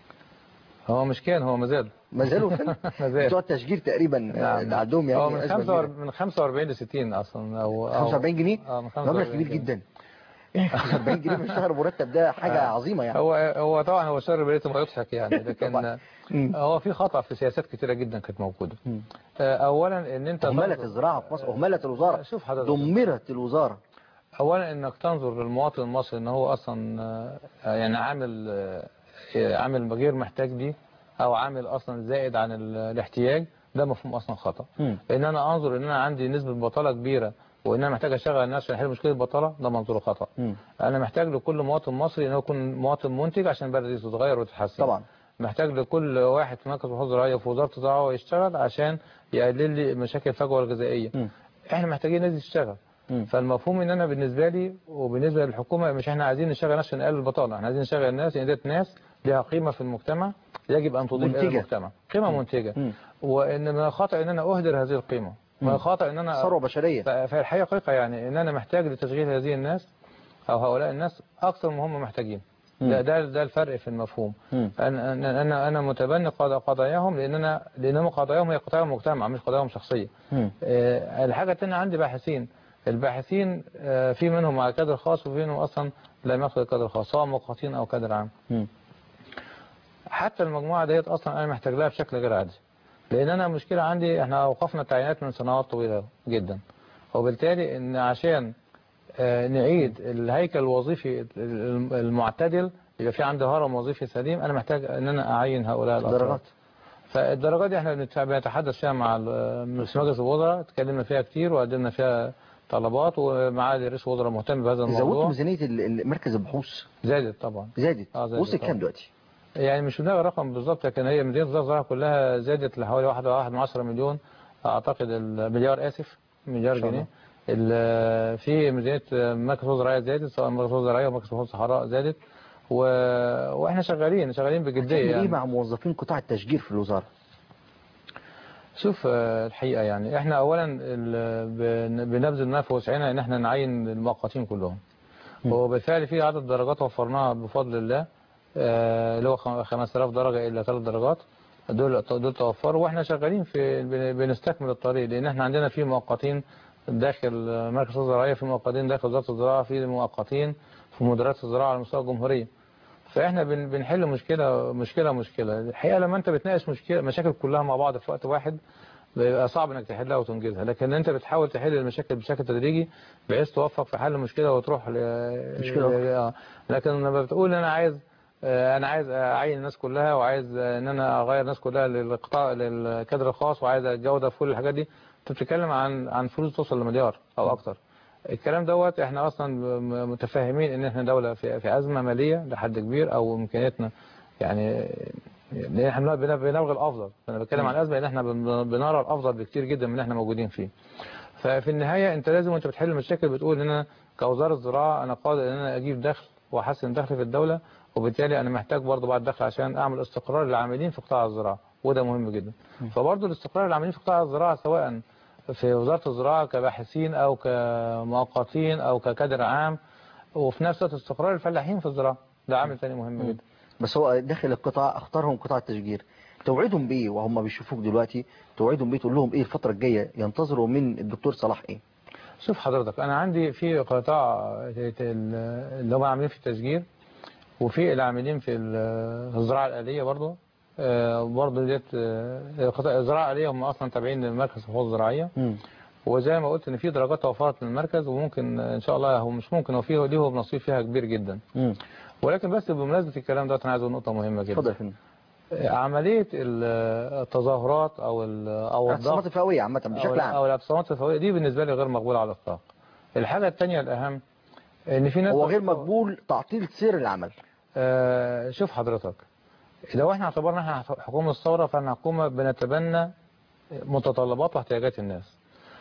هو مش كان هو مازال ما زالوا فين مازال. بتوع التشجير تقريبا آه، اللي عندهم يعني هو من أزمة 45 كبيرة. من 45 ل 60 اصلا او أو- 45 جنيه اه من مبلغ 45 كبير جنيه. جدا 45 جنيه في الشهر مرتب ده حاجه آه. عظيمه يعني هو هو طبعا هو شر بريته ما يضحك يعني لكن طبعاً. مم. هو في خطأ في سياسات كتيرة جدا كانت موجودة مم. آه، اولا ان انت اهملت تنظر- الزراعه في مصر اهملت الوزاره شوف حضرتك دمرت الوزاره اولا انك تنظر للمواطن المصري ان هو اصلا آه، يعني عامل آه، عامل غير محتاج دي او عامل اصلا زائد عن ال- الاحتياج ده مفهوم اصلا خطأ مم. ان انا انظر ان انا عندي نسبة بطالة كبيرة وان انا محتاج اشغل الناس عشان احل مشكلة البطالة ده منظور خطأ مم. انا محتاج لكل مواطن مصري انه يكون مواطن منتج عشان البلد دي تتغير وتتحسن طبعا محتاج لكل واحد في مركز البحوث الزراعيه في وزاره الزراعه يشتغل عشان يقلل لي مشاكل الفجوه الغذائيه مم. احنا محتاجين ناس تشتغل مم. فالمفهوم ان انا بالنسبه لي وبالنسبه للحكومه مش احنا عايزين نشغل ناس عشان نقلل البطاله احنا عايزين نشغل الناس لان ديت ناس ليها قيمه في المجتمع يجب ان تضيف الى منتجة. المجتمع قيمه منتجه مم. وان من الخطا ان انا اهدر هذه القيمه من مم. الخطا ان انا ثروه بشريه ف- فالحقيقه حقيقة يعني ان انا محتاج لتشغيل هذه الناس او هؤلاء الناس اكثر ما هم محتاجين ده ده ده الفرق في المفهوم مم. انا انا انا, أنا متبني قضا- قضاياهم لان انا لانهم قضاياهم هي قضايا المجتمع مش قضاياهم شخصيه مم. آه، الحاجه الثانيه عندي باحثين الباحثين آه، في منهم على كادر خاص وفي منهم اصلا لم ياخذ الكادر الخاص سواء مقاطين او كادر عام مم. حتى المجموعه ديت اصلا انا محتاج لها بشكل غير عادي لان انا مشكله عندي احنا اوقفنا التعيينات من سنوات طويله جدا وبالتالي ان عشان آه، نعيد الهيكل الوظيفي الم- المعتدل يبقى في عندي هرم وظيفي سليم انا محتاج ان انا اعين هؤلاء الافراد درجات فالدرجات دي احنا بنت- بنتحدث فيها مع ال- مجلس الوزراء اتكلمنا فيها كتير وقدمنا فيها طلبات ومعالي رئيس الوزراء مهتم بهذا زودتوا الموضوع ميزانيه ال- ال- مركز البحوث زادت طبعا زادت آه، زادت وصلت طبعا. كام دلوقتي يعني مش بنلاقي الرقم بالظبط لكن هي مدينه وزاره الزراعه كلها زادت لحوالي واحد واحد من عشرة مليون اعتقد المليار اسف مليار إن شاء جنيه ال- في ميزانيه مركز الوزراء زادت سواء مركز الوزراء او مركز بحوث الصحراء زادت و... واحنا شغالين شغالين بجديه هتعمل ايه يعني مع موظفين قطاع التشجير في الوزاره شوف آه، الحقيقة يعني احنا اولا ال- بن- بنبذل ما في وسعنا ان احنا نعين المؤقتين كلهم م. وبالفعل في عدد درجات وفرناها بفضل الله آه، اللي هو خم- 5000 درجة الا ثلاث درجات دول دول توفروا واحنا شغالين في بن- بنستكمل الطريق لان احنا عندنا في مؤقتين داخل آه، مركز الزراعية في مؤقتين داخل وزارة الزراعة في مؤقتين في مديريات الزراعة على مستوى الجمهورية فاحنا بن- بنحل مشكله مشكله مشكله الحقيقه لما انت بتناقش مشكله مشاكل كلها مع بعض في وقت واحد بيبقى صعب انك تحلها وتنجزها لكن انت بتحاول تحل المشاكل بشكل تدريجي بحيث توفق في حل مشكله وتروح ل... مشكلة أخرى. آه. لكن لما بتقول انا عايز آه، انا عايز اعين الناس كلها وعايز آه، ان انا اغير الناس كلها للقطاع للكادر الخاص وعايز الجوده في كل الحاجات دي انت بتتكلم عن عن فلوس توصل لمليار او اكتر الكلام دوت احنا اصلا م- متفاهمين ان احنا دوله في في ازمه ماليه لحد كبير او امكانياتنا يعني لان احنا بن- بنبغي الافضل انا بتكلم عن ازمه ان احنا بن- بنرى الافضل بكتير جدا من اللي احنا موجودين فيه ففي النهايه انت لازم وانت بتحل المشاكل بتقول ان انا كوزاره زراعه انا قادر ان انا اجيب دخل واحسن دخلي في الدوله وبالتالي انا محتاج برضه بعد دخل عشان اعمل استقرار للعاملين في قطاع الزراعه وده مهم جدا فبرضه الاستقرار للعاملين في قطاع الزراعه سواء في وزاره الزراعه كباحثين او كمؤقتين او ككادر عام وفي نفس الوقت استقرار الفلاحين في الزراعه ده عامل ثاني مهم جدا بس هو داخل القطاع اختارهم قطاع التشجير توعدهم بايه وهم بيشوفوك دلوقتي توعدهم بايه تقول لهم ايه الفتره الجايه ينتظروا من الدكتور صلاح ايه شوف حضرتك انا عندي في قطاع اللي هم عاملين في التشجير وفي العاملين في ال- الزراعه الاليه برضه آه، برضه ديت آه، قطاع الزراعه الاليه هم اصلا تابعين لمركز الحقوق الزراعيه مم. وزي ما قلت ان في درجات توفرت للمركز وممكن ان شاء الله هو مش ممكن هو فيه ليه نصيب فيها كبير جدا مم. ولكن بس بمناسبه الكلام ده انا عايز اقول نقطه مهمه اتفضل جدا يا فندم عمليه ال- التظاهرات او ال- او الاعتصامات الضغط الفئويه عامه أو- بشكل عام او الاعتصامات الفئويه دي بالنسبه لي غير مقبوله على الاطلاق الحاجه الثانيه الاهم ان في ناس هو غير مقبول تعطيل سير العمل آه شوف حضرتك لو احنا اعتبرنا احنا حكومه الثوره فاحنا حكومه بنتبنى متطلبات واحتياجات الناس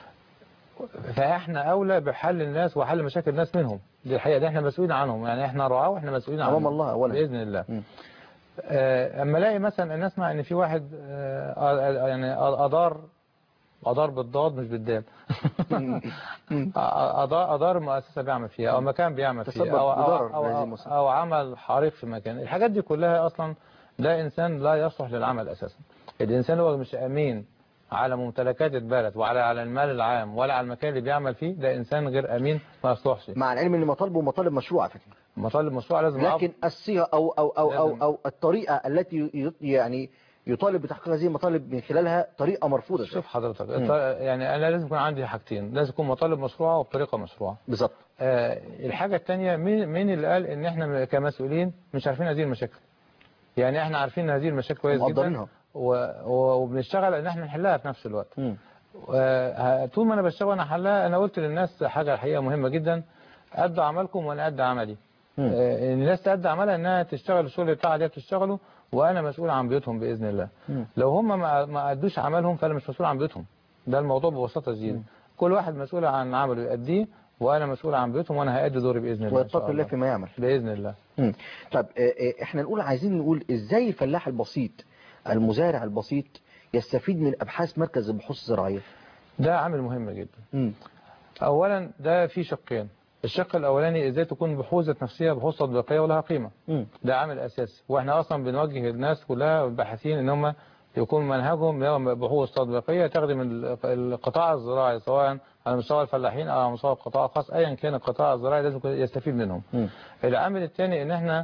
فاحنا اولى بحل الناس وحل مشاكل الناس منهم دي الحقيقه دي احنا مسؤولين عنهم يعني احنا رعاه واحنا مسؤولين عنهم امام الله اولا باذن الله مم. آه، اما الاقي مثلا ان اسمع ان في واحد آه، آه، يعني ادار ادار بالضاد مش بالدال مم. مم. أدار أدار مؤسسة بيعمل فيها أو مكان بيعمل فيه تسبب أو, أو, بضرر أو, لهذه أو, المؤسسة. أو عمل حريق في مكان الحاجات دي كلها أصلا ده إنسان لا يصلح للعمل أساسا الإنسان هو مش أمين على ممتلكات البلد وعلى على المال العام ولا على المكان اللي بيعمل فيه ده إنسان غير أمين ما يصلحش مع العلم ان مطالبه مطالب مشروعه على فكره مطالب مشروع لازم أعرف- لكن الصيغه او او او او, لازم. أو الطريقه التي ي- يعني يطالب بتحقيق هذه المطالب من خلالها طريقه مرفوضه شوف حضرتك مم. الط- يعني أنا لازم يكون عندي حاجتين لازم يكون مطالب مشروعة وبطريقة مشروعة بالظبط آه، الحاجة التانية مين مين اللي قال ان احنا كمسؤولين مش عارفين هذه المشاكل يعني احنا عارفين هذه المشاكل كويس جدا مقدرينها و- و- وبنشتغل ان احنا نحلها في نفس الوقت مم. و- طول ما انا بشتغل انا حلها انا قلت للناس حاجة الحقيقة مهمة جدا أدوا عملكم وانا أدى عملي مم. آه، الناس تأدي عملها انها تشتغل الشغل بتاعها اللي هي بتشتغله وانا مسؤول عن بيوتهم باذن الله مم. لو هم ما ما ادوش عملهم فانا مش مسؤول عن بيوتهم ده الموضوع ببساطه شديده كل واحد مسؤول عن عمله يأديه وانا مسؤول عن بيوتهم وانا هأدي دوري باذن الله إن شاء ويتقي الله فيما يعمل باذن الله مم. طب آه، آه، احنا نقول عايزين نقول ازاي الفلاح البسيط المزارع البسيط يستفيد من ابحاث مركز البحوث الزراعيه ده عامل مهم جدا مم. اولا ده في شقين الشق الاولاني ازاي تكون بحوث ذات نفسيه بحوث تطبيقيه ولها قيمه مم. ده عامل اساسي واحنا اصلا بنوجه الناس كلها الباحثين ان هم يكون منهجهم اللي هو بحوث تطبيقيه تخدم ال- القطاع الزراعي سواء على مستوى الفلاحين او على مستوى القطاع الخاص ايا كان القطاع الزراعي لازم يكون يستفيد منهم مم. العامل الثاني ان احنا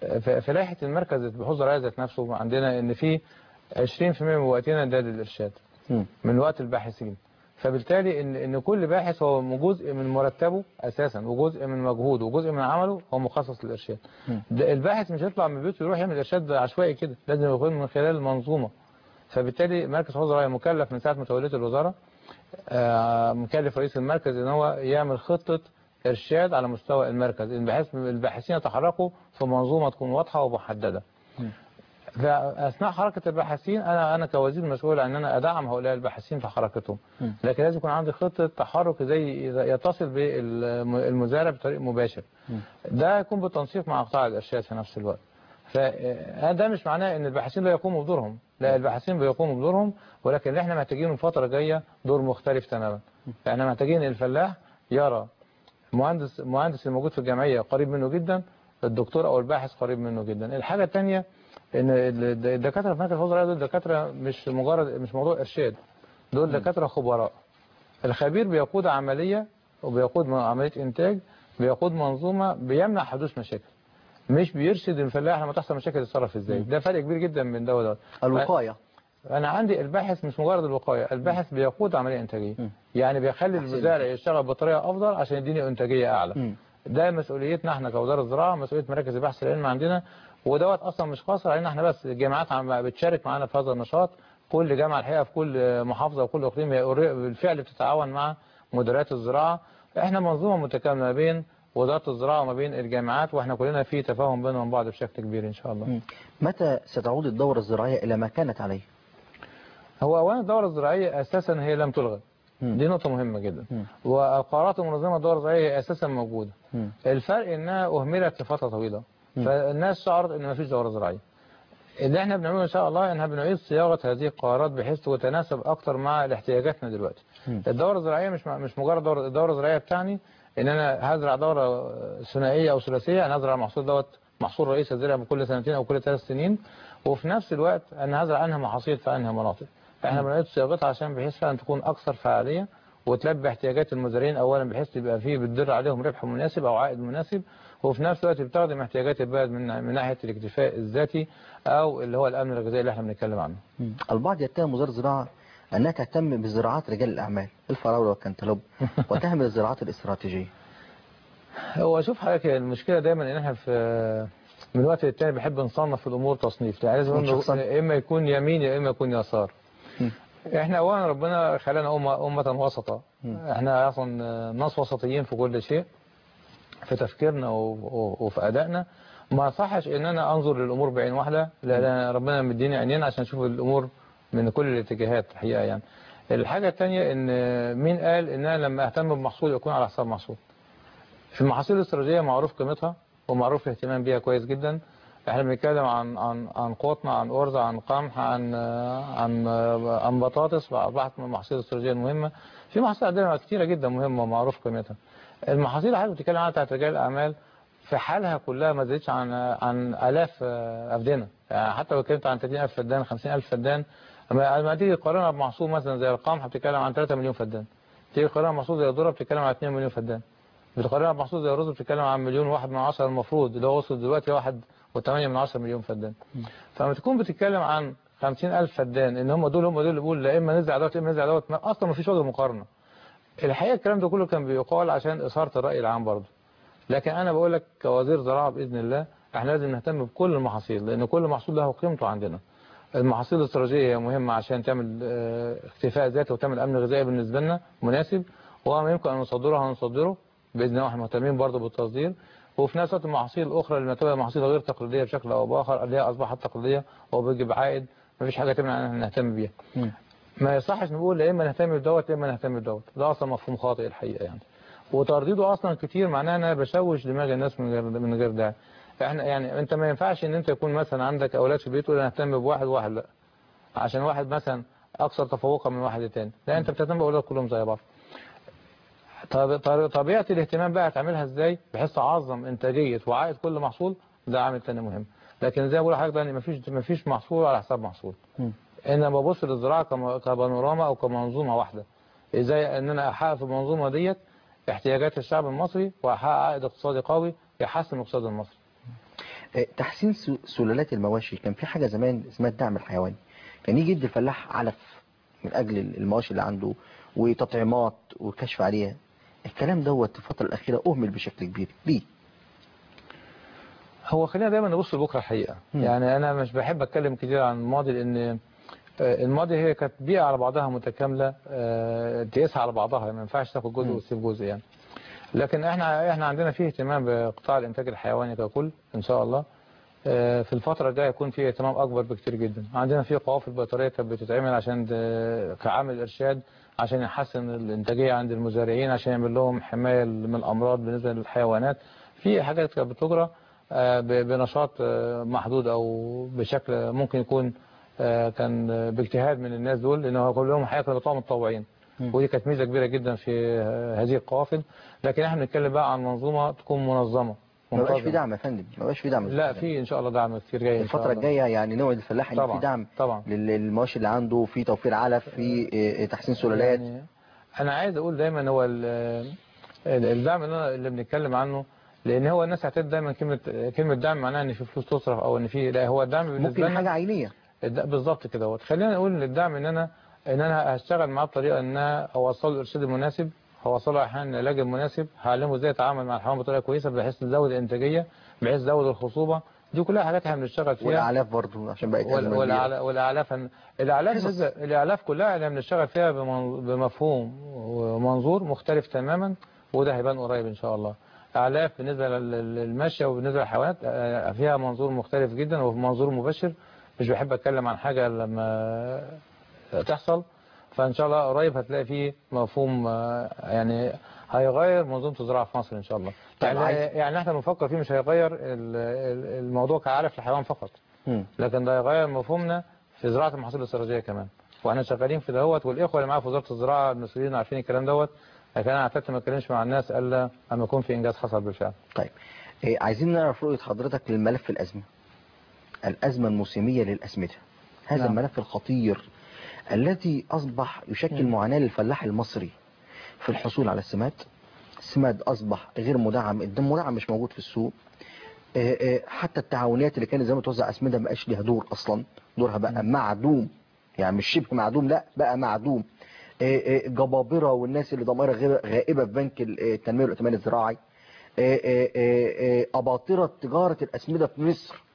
في في لائحه المركز البحوث الزراعيه ذات نفسه عندنا ان في 20% من وقتنا ده للارشاد مم. من وقت الباحثين فبالتالي ان ان كل باحث هو جزء من مرتبه اساسا وجزء من مجهوده وجزء من عمله هو مخصص للارشاد مم. ده الباحث مش هيطلع من بيته يروح يعمل ارشاد عشوائي كده لازم يكون من خلال المنظومه فبالتالي مركز حوض الرعايه مكلف من ساعه ما توليت الوزاره آه، مكلف رئيس المركز ان هو يعمل خطه ارشاد على مستوى المركز إن بحيث الباحثين يتحركوا في منظومه تكون واضحه ومحدده فاثناء حركه الباحثين انا انا كوزير مسؤول عن ان انا ادعم هؤلاء الباحثين في حركتهم مم. لكن لازم يكون عندي خطه تحرك زي إذا يتصل بالمزارع بطريق مباشر مم. ده يكون بالتنسيق مع قطاع الارشاد في نفس الوقت فده مش معناه ان الباحثين لا يقوموا بدورهم لا الباحثين بيقوموا بدورهم ولكن اللي احنا محتاجينه الفتره الجايه دور مختلف تماما احنا محتاجين الفلاح يرى مهندس مهندس الموجود في الجمعيه قريب منه جدا الدكتور او الباحث قريب منه جدا الحاجه الثانيه ان الد- الدكاتره في مركز الحوض الرعاية دول دكاتره مش مجرد مش موضوع ارشاد دول دكاتره خبراء الخبير بيقود عمليه وبيقود م- عمليه انتاج بيقود منظومه بيمنع حدوث مشاكل مش بيرشد الفلاح لما تحصل مشاكل يتصرف ازاي ده فرق كبير جدا من ده وده الوقاية انا عندي الباحث مش مجرد الوقايه الباحث بيقود عمليه انتاجيه مم. يعني بيخلي أحسن. المزارع يشتغل بطريقه افضل عشان يديني انتاجيه اعلى مم. ده مسؤوليتنا احنا كوزاره زراعه مسؤوليه مراكز البحث العلمي عندنا ودوت اصلا مش قاصر علينا احنا بس الجامعات عم بتشارك معانا في هذا النشاط كل جامعه الحقيقه في كل محافظه وكل اقليم هي أوري- بالفعل بتتعاون مع مديريات الزراعه احنا منظومه متكامله ما بين وزاره الزراعه وما بين الجامعات واحنا كلنا في تفاهم بيننا وبين بعض بشكل كبير ان شاء الله مم. متى ستعود الدورة الزراعية إلى ما كانت عليه هو اولا الدوره الزراعيه اساسا هي لم تلغى مم. دي نقطه مهمه جدا مم. وقرارات المنظمه الدوره الزراعيه هي اساسا موجوده مم. الفرق انها اهملت لفتره طويله مم. فالناس شعرت ان مفيش دوره زراعيه اللي احنا بنعمله ان شاء الله ان احنا بنعيد صياغه هذه القرارات بحيث تتناسب اكتر مع احتياجاتنا دلوقتي مم. الدوره الزراعيه مش مش مجرد دوره الدوره الزراعيه بتاعني ان انا هزرع دوره ثنائيه او ثلاثيه انا هزرع المحصول دوت محصول رئيسي هزرع كل سنتين او كل ثلاث سنين وفي نفس الوقت انا هزرع انهي محاصيل في انهي مناطق احنا بنعيد صياغتها عشان بحيث فعلا تكون اكثر فعاليه وتلبي احتياجات المزارعين اولا بحيث يبقى فيه بتدر عليهم ربح مناسب او عائد مناسب وفي نفس الوقت بتخدم احتياجات البلد من من ناحيه الاكتفاء الذاتي او اللي هو الامن الغذائي اللي احنا بنتكلم عنه مم. البعض يتهم وزارة الزراعة أنها تهتم بزراعات رجال الأعمال الفراولة والكنتالوب وتهمل الزراعات الاستراتيجية هو شوف حضرتك المشكله دايما ان احنا في من وقت للتاني بنحب نصنف الامور تصنيف يعني لازم ونشوف نقول يا اما يكون يمين يا اما يكون يسار مم. احنا اولا ربنا خلانا امه امه وسطا مم. احنا اصلا ناس وسطيين في كل شيء في تفكيرنا و- و- وفي ادائنا ما صحش ان انا انظر للامور بعين واحده لان ربنا مديني عينين عشان اشوف الامور من كل الاتجاهات الحقيقه يعني الحاجه الثانيه ان مين قال ان انا لما اهتم بمحصول يكون على حساب محصول المحاصيل الاستراتيجيه معروف قيمتها ومعروف الاهتمام بيها كويس جدا احنا بنتكلم عن عن عن قطن عن ارز عن قمح عن عن عن بطاطس واصبحت من المحاصيل الاستراتيجيه المهمه في محاصيل عندنا كثيره جدا مهمه ومعروف قيمتها المحاصيل اللي حضرتك بتتكلم عنها بتاعت رجال الاعمال في حالها كلها ما زادتش عن عن الاف آه، افدنه يعني حتى لو اتكلمت عن 30000 فدان 50000 فدان لما لما تيجي تقارنها بمحصول مثلا زي القمح بتتكلم عن 3 مليون فدان تيجي تقارنها بمحصول زي الذره بتتكلم عن 2 مليون فدان بتقارنها بمحصول زي الرز بتتكلم عن مليون واحد من عشرة المفروض اللي هو وصل دلوقتي واحد وثمانية من عشرة مليون فدان فلما تكون بتتكلم عن خمسين ألف فدان إن هم دول هم دول اللي بيقول لا إما نزع دوت لا إما نزع دوت ما- أصلا ما فيش وجه مقارنة الحقيقة الكلام ده كله كان بيقال عشان إثارة الرأي العام برضه لكن أنا بقول لك كوزير زراعة بإذن الله إحنا لازم نهتم بكل المحاصيل لأن كل محصول له قيمته عندنا المحاصيل الاستراتيجية هي مهمة عشان تعمل آه، اكتفاء ذاتي وتعمل أمن غذائي بالنسبة لنا مناسب وما يمكن أن نصدره هنصدره بإذن الله احنا مهتمين برضه بالتصدير وفي نفس الوقت المحاصيل الأخرى اللي تبقى محاصيل غير تقليدية بشكل أو بآخر اللي هي أصبحت تقليدية وبتجيب عائد مفيش حاجة تمنع إن احنا نهتم بيها مم. ما يصحش نقول لا اما نهتم بدوت لا اما نهتم بدوت ده اصلا مفهوم خاطئ الحقيقه يعني وترديده اصلا كتير معناه ان انا بشوش دماغ الناس من غير من غير داعي احنا يعني انت ما ينفعش ان انت يكون مثلا عندك اولاد في البيت تقول انا اهتم بواحد وواحد لا عشان واحد مثلا اكثر تفوقا من واحد تاني لا انت بتهتم باولادك كلهم زي بعض طب طب- طبيعه الاهتمام بقى هتعملها ازاي بحيث تعظم انتاجيه وعائد كل محصول ده عامل تاني مهم لكن زي ما بقول لحضرتك ده ان مفيش مفيش محصول على حساب محصول مم. ان أنا ببص للزراعه كم- كبانوراما او كمنظومه واحده ازاي ان انا احقق في المنظومه ديت احتياجات الشعب المصري واحقق عائد اقتصادي قوي يحسن الاقتصاد المصري آه، تحسين س- سلالات المواشي كان في حاجة زمان اسمها الدعم الحيواني كان يجي يدي الفلاح علف من أجل المواشي اللي عنده وتطعيمات وكشف عليها الكلام دوت الفترة الأخيرة أهمل بشكل كبير ليه؟ هو خلينا دايما نبص لبكره الحقيقه مم. يعني انا مش بحب اتكلم كتير عن الماضي لان آه، الماضي هي كانت بيئه على بعضها متكامله آه، تقيسها على بعضها ما ينفعش تاخد جزء مم. وتسيب جزء يعني لكن احنا احنا عندنا فيه اهتمام بقطاع الانتاج الحيواني ككل ان شاء الله آه، في الفترة الجاية يكون في اهتمام أكبر بكتير جدا عندنا في قوافل بيطرية كانت بتتعمل عشان ت- كعامل إرشاد عشان يحسن الإنتاجية عند المزارعين عشان يعمل لهم حماية من الأمراض بالنسبة للحيوانات في حاجات كانت بتجرى آه، ب- بنشاط آه، محدود أو بشكل ممكن يكون آه، كان باجتهاد من الناس دول لأن هو كلهم حقيقة كانوا بتوع متطوعين مم. ودي كانت ميزة كبيرة جدا في آه، هذه القوافل لكن احنا بنتكلم بقى عن منظومة تكون منظمة ما بقاش في منتظمة. دعم يا فندم ما بقاش في دعم لا في ان شاء الله دعم كتير جاي إن شاء الفترة الله. الجاية يعني نوع الفلاح ان في طبعا دعم طبعا لل- للمواشي اللي عنده في توفير علف في آه، تحسين سلالات يعني انا عايز اقول دايما هو ال- ال- الدعم اللي, أنا- اللي بنتكلم عنه لان هو الناس هتعتبر دايما كلمه كلمه دعم معناها ان في فلوس تصرف او ان في لا هو الدعم بالنسبه ممكن لنا حاجة عينية الد- بالظبط كده هو خلينا نقول ان الدعم ان انا ان انا هشتغل معاه بطريقه ان انا اوصل له الارشاد المناسب هوصله احيانا العلاج المناسب هعلمه ازاي يتعامل مع الحيوان بطريقه كويسه بحيث تزود الانتاجيه بحيث تزود الخصوبه دي كلها حاجات احنا بنشتغل فيها والاعلاف برضه عشان بقت وال- أزمة كبيرة. والأعلا- والاعلاف هن- الاعلاف حصص. نسبة- الاعلاف كلها احنا بنشتغل فيها بمن- بمفهوم ومنظور مختلف تماما وده هيبان قريب ان شاء الله اعلاف بالنسبه لل- للماشيه وبالنسبه للحيوانات آه، فيها منظور مختلف جدا ومنظور مبشر مش بحب اتكلم عن حاجه لما تحصل فان شاء الله قريب هتلاقي فيه مفهوم آه، يعني هيغير منظومه الزراعه في مصر ان شاء الله طيب يعني عايز- يعني احنا بنفكر فيه مش هيغير ال- ال- الموضوع كعارف للحيوان فقط مم. لكن ده يغير مفهومنا في زراعة المحاصيل الاستراتيجية كمان واحنا شغالين في دوت والاخوه اللي معايا في وزارة الزراعة المسؤولين عارفين الكلام دوت لكن انا اعتدت ما اتكلمش مع الناس الا اما يكون في انجاز حصل بالفعل طيب إيه عايزين نعرف رؤية حضرتك للملف الأزمة الأزمة الموسمية للأسمدة هذا نعم. الملف الخطير الذي أصبح يشكل مم. معاناة للفلاح المصري في الحصول على السماد السماد أصبح غير مدعم المدعم مش موجود في السوق إيه إيه حتى التعاونيات اللي كانت زي ما توزع أسمدة ما بقاش ليها دور أصلا دورها بقى معدوم يعني مش شبه معدوم لا بقى معدوم إيه إيه جبابرة والناس اللي ضمائرها غير- غائبة في بنك التنمية والائتمان الزراعي إيه إيه إيه إيه أباطرة تجارة الأسمدة في مصر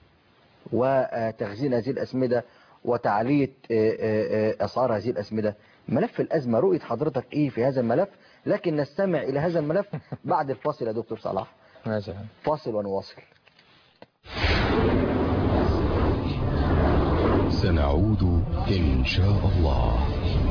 وتخزين هذه الأسمدة وتعلية إيه إيه إيه أسعار هذه الأسمدة ملف الأزمة رؤية حضرتك إيه في هذا الملف لكن نستمع إلى هذا الملف بعد الفاصل يا دكتور صلاح ماشي يا فندم. فاصل ونواصل سنعود إن شاء الله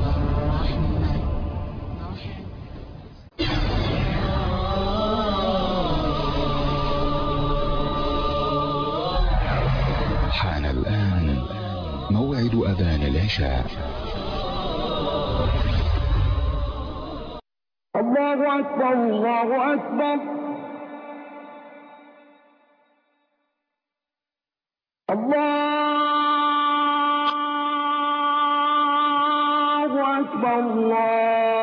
حان الآن موعد أذان العشاء الله أكبر الله أكبر الله أكبر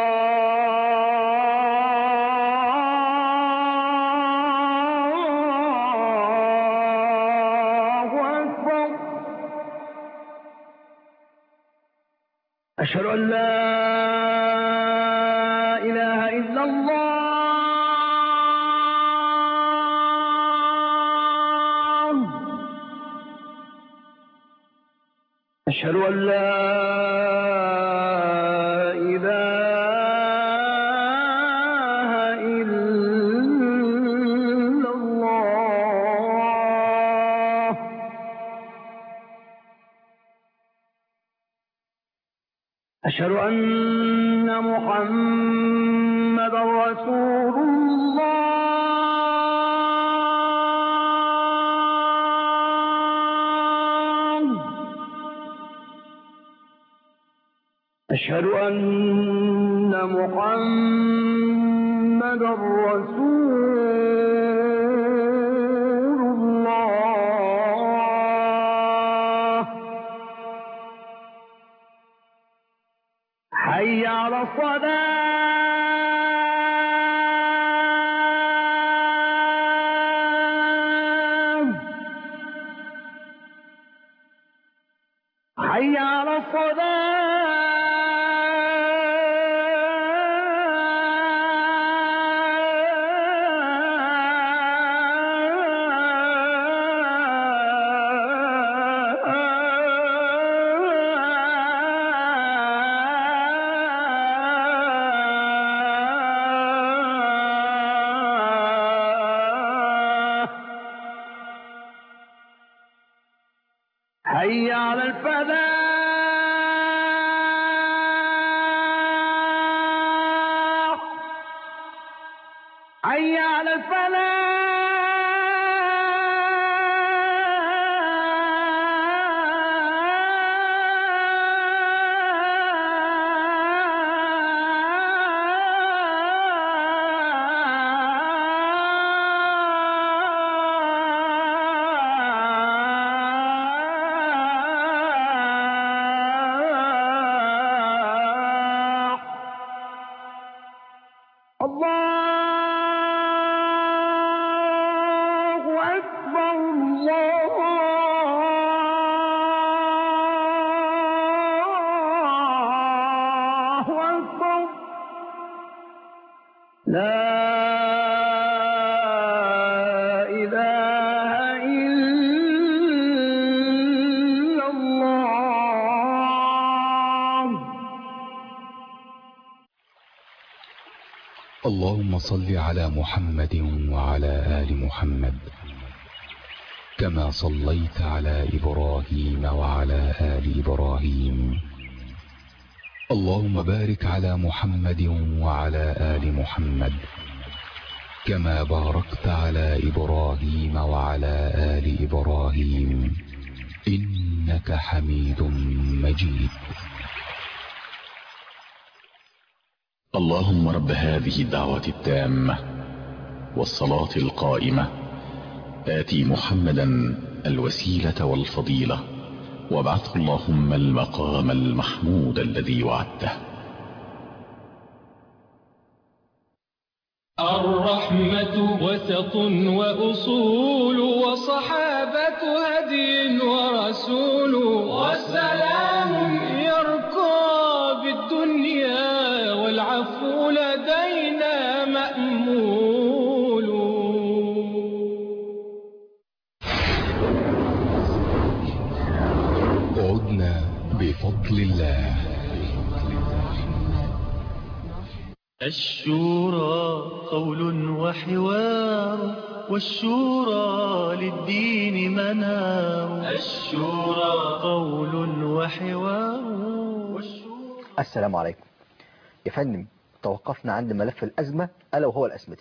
الله أكبر أشهد أن لا إله إلا الله أشهد أن لا إله إلا الله أشهد أن محمد رسول الله أشهد أن محمد رسول الله حي على الصلاة على الصلاة حي على الفلاح حي على الفلاح الله أكبر الله أكبر لا إله إلا الله اللهم صل على محمد وعلى آل محمد كما صليت على إبراهيم وعلى آل إبراهيم اللهم بارك على محمد وعلى آل محمد كما باركت على إبراهيم وعلى آل إبراهيم إنك حميد مجيد اللهم رب هذه الدعوة التامة والصلاة القائمة آتي محمدا الوسيلة والفضيلة وابعثه اللهم المقام المحمود الذي وعدته الرحمة وسط وأصول وصحابة هدي ورسول والسلام يرقى بالدنيا والعفو لدينا مأمول عدنا بفضل الله الشورى قول وحوار والشورى للدين منار الشورى قول وحوار والشورى السلام عليكم يا فندم توقفنا عند ملف الأزمة ألا وهو الأسمدة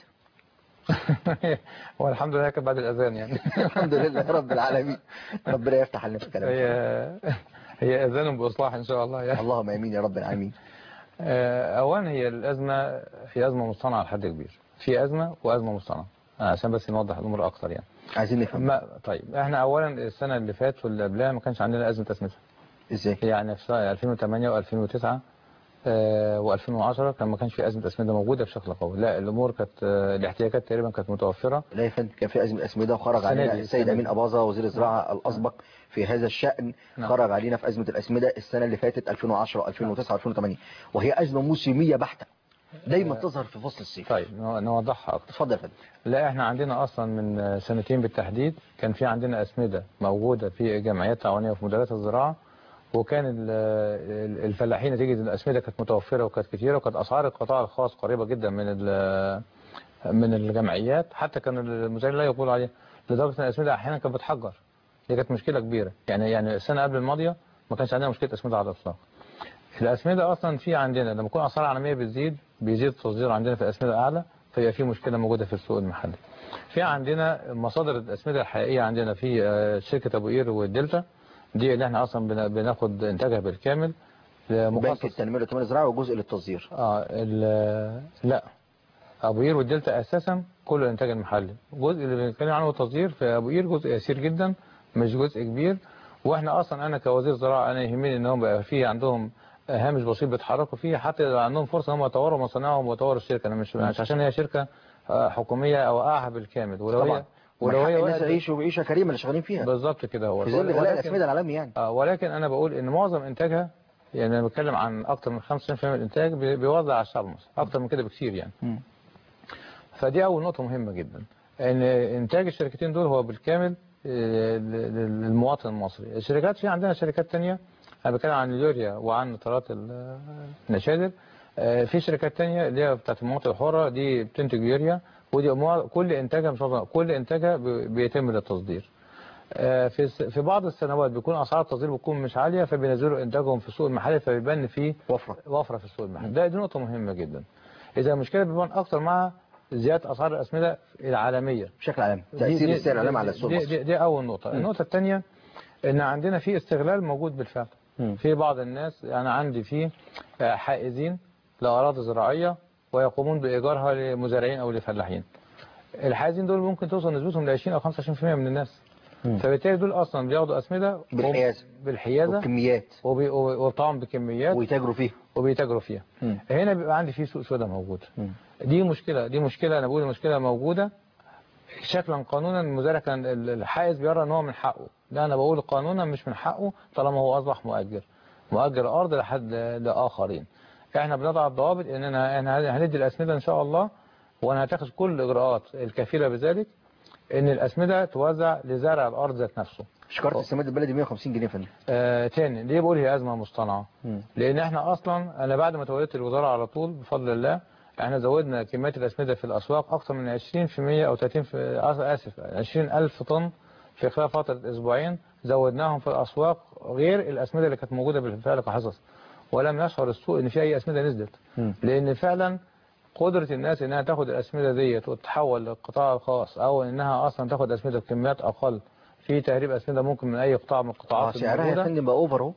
هو الحمد لله كان بعد الأذان يعني الحمد لله رب العالمين ربنا يفتح علينا في الكلام هي هي أذان بإصلاح إن شاء الله يعني اللهم امين يا رب العالمين آه، أولا هي الأزمة هي أزمة مصطنعة لحد كبير في أزمة وأزمة مصطنعة آه، عشان بس نوضح الأمور أكتر يعني عايزين نفهم ما طيب احنا أولا السنة اللي فات واللي قبلها ما كانش عندنا أزمة أسمدة ازاي يعني في سنة 2008 و2009 و2010 كان ما كانش في أزمة أسمدة موجودة بشكل قوي لا الأمور كانت آه، الاحتياجات تقريبا كانت متوفرة لا يا فندم كان في أزمة أسمدة وخرج السنة علينا دي- السيد السنة أمين دي. أباظة وزير الزراعة الأسبق في هذا الشأن نعم. خرج علينا في أزمة الأسمدة السنة اللي فاتت 2010 2009 2008 وهي أزمة موسمية بحتة دايما تظهر في فصل الصيف طيب نو- نوضحها أكتر اتفضل يا فندم لا احنا عندنا اصلا من سنتين بالتحديد كان في عندنا اسمده موجوده في جمعيات تعاونيه وفي مديريات الزراعه وكان ال- ال- الفلاحين نتيجه الاسمده كانت متوفره وكانت كتيره وكانت اسعار القطاع الخاص قريبه جدا من ال- من الجمعيات حتى كان المزارعين لا يقول عليه لدرجه ان الاسمده احيانا كانت بتحجر دي كانت مشكله كبيره يعني يعني السنه قبل الماضيه ما كانش عندنا مشكله اسمده على الاطلاق الأسمدة أصلا في عندنا لما يكون أسعار العالمية بتزيد بيزيد التصدير عندنا في الأسمدة أعلى فيبقى في مشكلة موجودة في السوق المحلي. في عندنا مصادر الأسمدة الحقيقية عندنا في آه، شركة أبو قير والدلتا دي اللي احنا أصلا بن- بناخد إنتاجها بالكامل بنك مخصص التنمية والتنمية الزراعي وجزء للتصدير اه ال- لا ابو قير والدلتا اساسا كل الانتاج المحلي الجزء اللي بنتكلم عنه التصدير في ابو قير جزء يسير جدا مش جزء كبير واحنا اصلا انا كوزير زراعه انا يهمني ان هم بقى في عندهم هامش بسيط بيتحركوا فيه حتى لو عندهم فرصه هم يطوروا مصانعهم ويطوروا الشركه انا مش مش عشان هي شركه آه، حكوميه او اعها بالكامل ولو طبعاً. هي ولو ولو هي الناس وقت- يعيشوا عيشه كريمه اللي شغالين فيها بالظبط كده هو في ظل غلاء ولكن- الاسمده العالمي يعني آه، ولكن انا بقول ان معظم انتاجها يعني انا بتكلم عن اكتر من 95% من الانتاج بي- بيوزع على الشعب المصري اكتر من كده بكثير يعني مم. فدي اول نقطه مهمه جدا ان انتاج الشركتين دول هو بالكامل آه، ل- للمواطن المصري الشركات في عندنا شركات تانية انا بتكلم عن اليوريا وعن نترات ال- النشادر آه، في شركات تانية اللي هي بتاعت المناطق الحرة دي بتنتج يوريا ودي أموال- كل انتاجها مش قصدي- كل انتاجها بي- بيتم للتصدير آه، في الس- في بعض السنوات بيكون اسعار التصدير بتكون مش عاليه فبينزلوا انتاجهم في السوق المحلي فبيبان فيه وفره وفره في السوق المحلي ده دي نقطه مهمه جدا اذا المشكله بيبان اكتر مع زياده اسعار الاسمده العالميه بشكل عام دي- تاثير دي- السعر العالمي دي- على السوق دي, المصري دي, دي اول نقطه النقطه الثانيه ان عندنا في استغلال موجود بالفعل مم. في بعض الناس انا عندي في آه، حائزين لاراضي زراعيه ويقومون بايجارها لمزارعين او لفلاحين الحائزين دول ممكن توصل نسبتهم ل 20 او 25% من الناس مم. فبالتالي دول اصلا بياخدوا اسمده بالحيازة. بالحيازه وكميات وبي- وبي- وطبعا بكميات ويتاجروا فيها وبيتاجروا فيها مم. هنا بيبقى عندي في سوق سودا موجود مم. دي مشكله دي مشكله انا بقول مشكله موجوده شكلا قانونا المزارع كان ال- الحائز بيرى ان هو من حقه لا انا بقول قانونا مش من حقه طالما هو اصبح مؤجر مؤجر ارض لحد لاخرين احنا بنضع الضوابط اننا احنا هندي الاسمده ان شاء الله وانا هتاخذ كل الاجراءات الكفيله بذلك ان الاسمده توزع لزارع الارض ذات نفسه شكاره السماد البلدي 150 جنيه يا فندم آه تاني ليه بقول هي ازمه مصطنعه مم. لان احنا اصلا انا بعد ما توليت الوزاره على طول بفضل الله احنا زودنا كميات الاسمده في الاسواق اكثر من 20% او 30 في اسف 20000 طن في خلال فتره اسبوعين زودناهم في الاسواق غير الاسمده اللي كانت موجوده بالفعل كحصص ولم يشعر السوق ان في اي اسمده نزلت مم. لان فعلا قدرة الناس انها تاخد الاسمدة ديت وتتحول للقطاع الخاص او انها اصلا تاخد اسمدة بكميات اقل في تهريب اسمدة ممكن من اي قطاع من اه القطاعات سعرها يا الموجودة فندم بقى اوفر اهو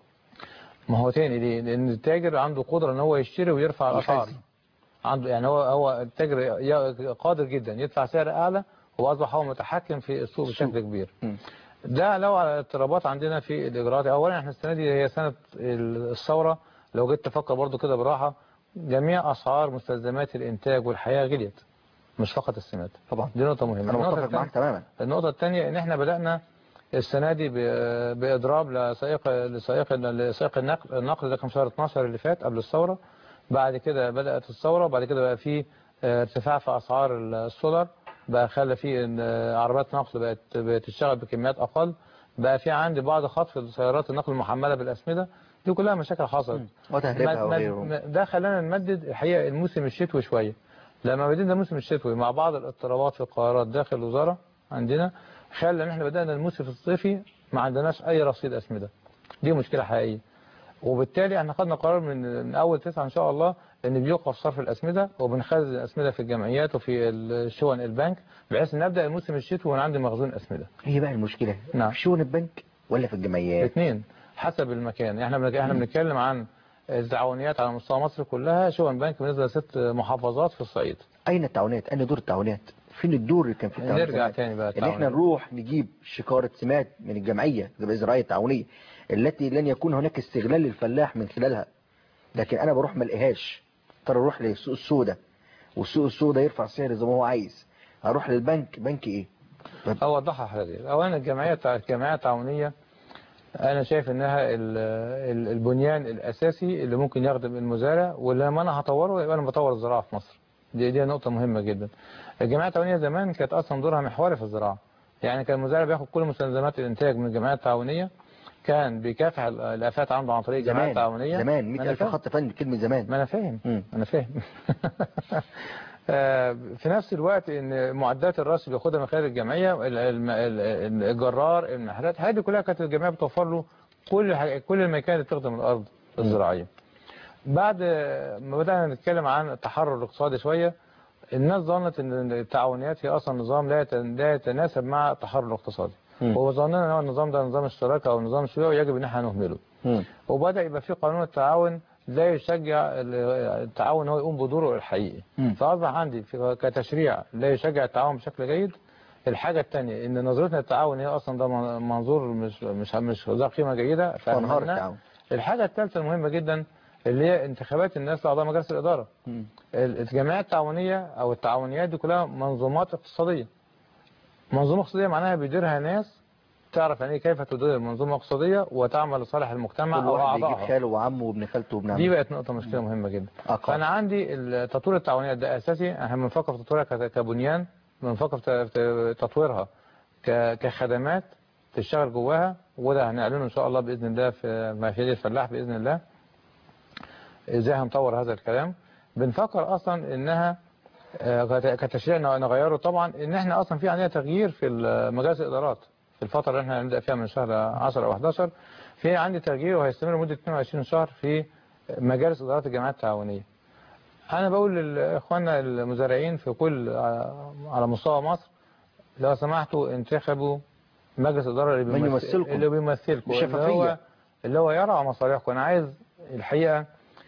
ما هو تاني ليه؟ لان التاجر عنده قدرة ان هو يشتري ويرفع الاسعار يخزن. عنده يعني هو هو التاجر ي- قادر جدا يدفع سعر اعلى واصبح هو متحكم في السوق بشكل كبير مم. ده لو على اضطرابات عندنا في الاجراءات اولا احنا السنه دي هي سنه الثوره لو جيت تفكر برضو كده براحه جميع اسعار مستلزمات الانتاج والحياه غليت مش فقط السمات طبعا دي نقطه مهمه انا النقطة متفق التانية- معاك تماما النقطة الثانية ان احنا بدأنا السنة دي ب- بإضراب لسائق لسائق لسائق النقل النقل ده كان شهر 12 اللي فات قبل الثورة بعد كده بدأت الثورة وبعد كده بقى في آه، ارتفاع في أسعار السولار بقى خلى في ان آه، عربيات نقل بقت بتشتغل بكميات أقل بقى في عندي بعض خطف سيارات النقل المحملة بالأسمدة دي كلها مشاكل حصلت وتهريبها مد- مد- وغيره م- ده خلانا نمدد الحقيقة الموسم الشتوي شوية لما بدينا الموسم الشتوي مع بعض الاضطرابات في القرارات داخل الوزارة عندنا خلى ان احنا بدأنا الموسم الصيفي ما عندناش اي رصيد اسمدة دي مشكلة حقيقية وبالتالي احنا خدنا قرار من من اول تسعة ان شاء الله ان بيوقف صرف الاسمدة وبنخزن الاسمدة في الجمعيات وفي الشون البنك بحيث ان نبدأ الموسم الشتوي وانا عندي مخزون اسمدة هي بقى المشكله نعم. في شؤون البنك ولا في الجمعيات الاثنين حسب المكان احنا بنك... احنا بنتكلم عن التعاونيات على مستوى مصر كلها شؤون بنك بالنسبه لست محافظات في الصعيد اين التعاونات اين دور التعاونات فين الدور اللي كان في التعاونات نرجع زمان؟ تاني بقى ان احنا التعاونات. نروح نجيب شكارة سمات من الجمعية الزراعية التعاونية التي لن يكون هناك استغلال للفلاح من خلالها لكن انا بروح ما الاقيهاش ترى اروح للسوق السوداء والسوق السوداء يرفع سعر زي ما هو عايز اروح للبنك بنك ايه اوضحها حضرتك اولا الجمعيه التع- الجمعيه التعاونيه انا شايف انها ال- ال- البنيان الاساسي اللي ممكن يخدم المزارع ولما انا هطوره يبقى انا بطور الزراعه في مصر دي دي نقطه مهمه جدا الجمعيه التعاونيه زمان كانت اصلا دورها محوري في الزراعه يعني كان المزارع بياخد كل مستلزمات الانتاج من الجمعيه التعاونيه كان بيكافح ال- الافات عنده عن طريق الجمعيه زمان التعاونيه زمان ما أنا 100000 فاهم. خط فن كلمة زمان ما انا فاهم مم. انا فاهم آه، في نفس الوقت ان معدات الرأس اللي بياخدها من خلال الجمعيه ال- ال- ال- الجرار المحلات هذه كلها كانت الجمعيه بتوفر له كل حاجة كل المكان اللي بتخدم الارض الزراعيه بعد ما بدانا نتكلم عن التحرر الاقتصادي شويه الناس ظنت ان التعاونيات هي اصلا نظام لا يت- لا يتناسب مع التحرر الاقتصادي مم. وظننا ان هو النظام ده نظام اشتراكي او نظام شيوعي يجب ان احنا نهمله مم. وبدأ يبقى في قانون التعاون لا يشجع ال- التعاون هو يقوم بدوره الحقيقي مم. فأصبح عندي في كتشريع لا يشجع التعاون بشكل جيد الحاجة الثانية ان نظرتنا للتعاون هي اصلا ده من- منظور مش مش مش ذا قيمة جيدة فانهار فأهملناه. التعاون الحاجة الثالثة المهمة جدا اللي هي انتخابات الناس لأعضاء مجلس الإدارة مم. الجمعيات التعاونية أو التعاونيات دي كلها منظومات اقتصادية منظومة اقتصادية معناها بيديرها ناس تعرف يعني إيه كيف تدير المنظومة الاقتصادية وتعمل لصالح المجتمع كل أو واحد بيجيب أعضائها خاله وعمه وابن خالته وابن دي عمه بقت نقطة مشكلة مهمة جدا أقام. فأنا عندي ال- تطوير التعاونيات ده أساسي احنا بنفكر في تطويرها ك- كبنيان بنفكر في في تطويرها ك- كخدمات تشتغل جواها وده هنعلنه إن شاء الله بإذن الله في مشاريع الفلاح بإذن الله ازاي هنطور هذا الكلام بنفكر اصلا انها آه، كت- كتشريع ن- نغيره طبعا ان احنا اصلا في عندنا تغيير في ال- مجالس الادارات في الفتره اللي احنا هنبدا فيها من شهر 10 او 11 في عندي تغيير وهيستمر لمده 22 شهر في مجالس ادارات الجمعيات التعاونيه انا بقول لاخواننا المزارعين في كل آه، على مستوى مصر لو سمحتوا انتخبوا مجلس اداره اللي من بيمثل يمثلكم. اللي بيمثلكم اللي بشفافية. هو اللي هو يرعى مصالحكم انا عايز الحقيقه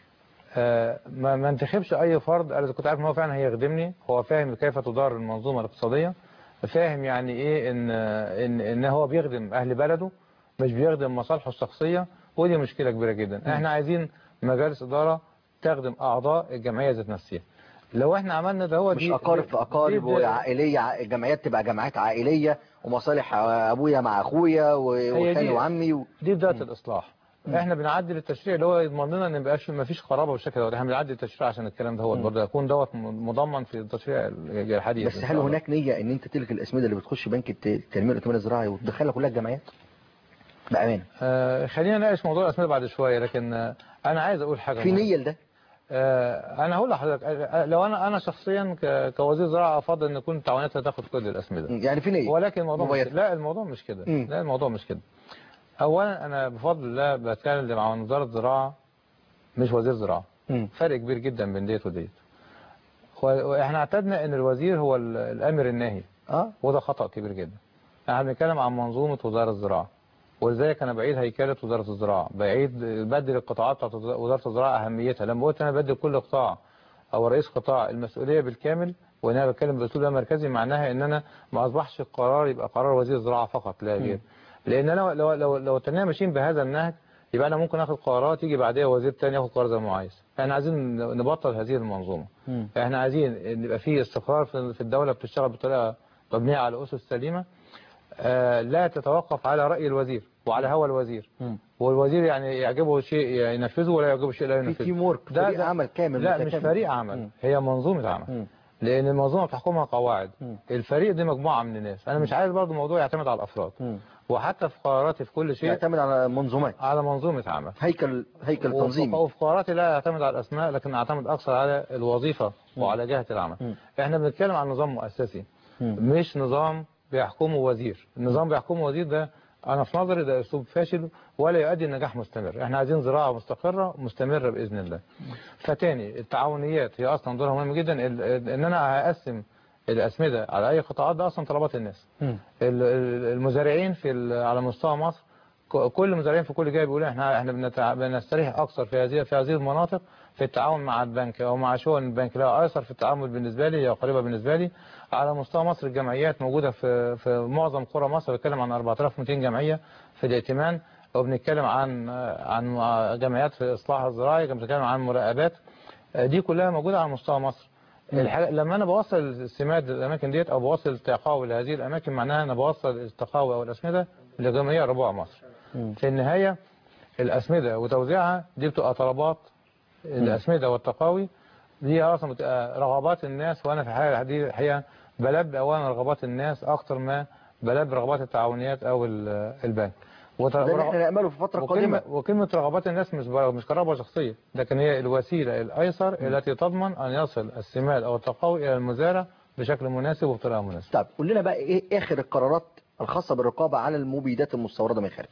آه، ما ما انتخبش اي فرد انا كنت عارف ان هو فعلا هيخدمني هو فاهم كيف تدار المنظومه الاقتصاديه فاهم يعني ايه ان ان ان هو بيخدم اهل بلده مش بيخدم مصالحه الشخصيه ودي مشكله كبيره جدا احنا عايزين مجالس اداره تخدم اعضاء الجمعيه ذات نفسها لو احنا عملنا ده هو مش دي اقارب دي- في اقارب دي- وعائليه ع- الجمعيات تبقى جمعيات عائليه ومصالح ابويا مع اخويا و- هي وخالي دي- وعمي و... دي بدايه الاصلاح احنا بنعدل التشريع اللي هو يضمن لنا ان ما يبقاش ما فيش قرابه بالشكل ده احنا بنعدل التشريع عشان الكلام ده هو برضه يكون دوت م- مضمن في التشريع ال- الحديث بس إن هل شاء الله. هناك نيه ان انت تلغي الاسمده اللي بتخش بنك الت- التنميه والائتمان الزراعي وتدخلها كلها الجمعيات بامانه آه خلينا نناقش موضوع الاسمده بعد شويه لكن آه انا عايز اقول حاجه في مهمة. نيه لده آه انا هقول لحضرتك آه، لو انا انا شخصيا ك- كوزير زراعه افضل ان يكون تعاوناتها تاخد كل الاسمده يعني في نيه ولكن الموضوع مش مبيتة. لا الموضوع مش كده مم. لا الموضوع مش كده اولا انا بفضل الله بتكلم مع وزاره الزراعه مش وزير زراعه مم. فرق كبير جدا بين ديت وديت و- واحنا اعتدنا ان الوزير هو ال- الامر الناهي اه وده خطأ كبير جدا احنا بنتكلم عن منظومة وزارة الزراعة ولذلك انا بعيد هيكلة وزارة الزراعة بعيد بدل القطاعات بتاعت وزارة الزراعة اهميتها لما قلت انا بدل كل قطاع او رئيس قطاع المسؤولية بالكامل وان انا بتكلم باسلوب مركزي معناها ان انا ما اصبحش القرار يبقى قرار وزير الزراعة فقط لا غير لان انا لو لو لو التنمية ماشيين بهذا النهج يبقى انا ممكن اخد قرارات يجي بعدها وزير تاني ياخد قرار زي ما هو عايز احنا عايزين نبطل هذه المنظومة مم. احنا عايزين ان يبقى في استقرار في في الدولة بتشتغل بطريقة مبنية على أسس سليمة آه، لا تتوقف على رأي الوزير وعلى هوى الوزير مم. والوزير يعني يعجبه شيء ينفذه ولا يعجبه شيء لا في ينفذه تيم ورك ده- فريق ده- عمل كامل لا مش متكامل. فريق عمل مم. هي منظومة عمل مم. لأن المنظومة بتحكمها قواعد مم. الفريق دي مجموعة من الناس أنا مش عايز برضو الموضوع يعتمد على الأفراد مم. وحتى في قراراتي في كل شيء يعتمد على منظومات على منظومة عمل هيكل هيكل وفي- تنظيمي وفي قراراتي لا اعتمد على الاسماء لكن اعتمد اكثر على الوظيفه وعلى جهه العمل مم. احنا بنتكلم عن نظام مؤسسي مم. مش نظام بيحكمه وزير النظام بيحكمه وزير ده انا في نظري ده اسلوب فاشل ولا يؤدي لنجاح مستمر احنا عايزين زراعه مستقره مستمره باذن الله فتاني التعاونيات هي اصلا دورها مهم جدا ال- ال- ان انا هقسم الاسمده على اي قطاعات ده اصلا طلبات الناس مم. ال- ال- المزارعين في ال- على مستوى مصر ك- كل المزارعين في كل جهه بيقولوا احنا احنا بنتع- بنستريح اكثر في هذه في هذه المناطق في التعاون مع البنك او مع شؤون البنك لها ايسر في التعامل بالنسبه لي هي قريبه بالنسبه لي على مستوى مصر الجمعيات موجوده في في معظم قرى مصر بتكلم عن 4200 جمعيه في الائتمان وبنتكلم عن عن جمعيات في الاصلاح الزراعي بنتكلم عن مراقبات دي كلها موجوده على مستوى مصر الحاجة لما انا بوصل السماد للاماكن ديت او بوصل التقاوي لهذه الاماكن معناها انا بوصل التقاوي او الاسمده لجميع ربوع مصر مم. في النهايه الاسمده وتوزيعها دي بتبقى طلبات الاسمده والتقاوي دي اصلا بتبقى رغبات الناس وانا في الحقيقه دي الحقيقه بلبي اولا رغبات الناس اكتر ما بلبي رغبات التعاونيات او ال- البنك وت- ده اللي ورغ- احنا نأمله في الفترة وكلمة, القادمة وكلمة رغبات الناس مش بر- مش كرغبة شخصية لكن هي الوسيلة الأيسر التي تضمن أن يصل السماد أو التقوي إلى المزارع بشكل مناسب وبطريقة مناسبة طب قول لنا بقى ايه اخر القرارات الخاصة بالرقابة على المبيدات المستوردة من الخارج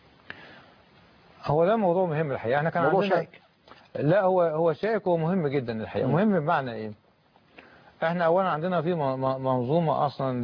هو ده موضوع مهم الحقيقة احنا كان موضوع عندنا شائك لا هو هو شائك ومهم جدا الحقيقة مم. مهم بمعنى إيه احنا أولا عندنا في م- م- منظومة أصلا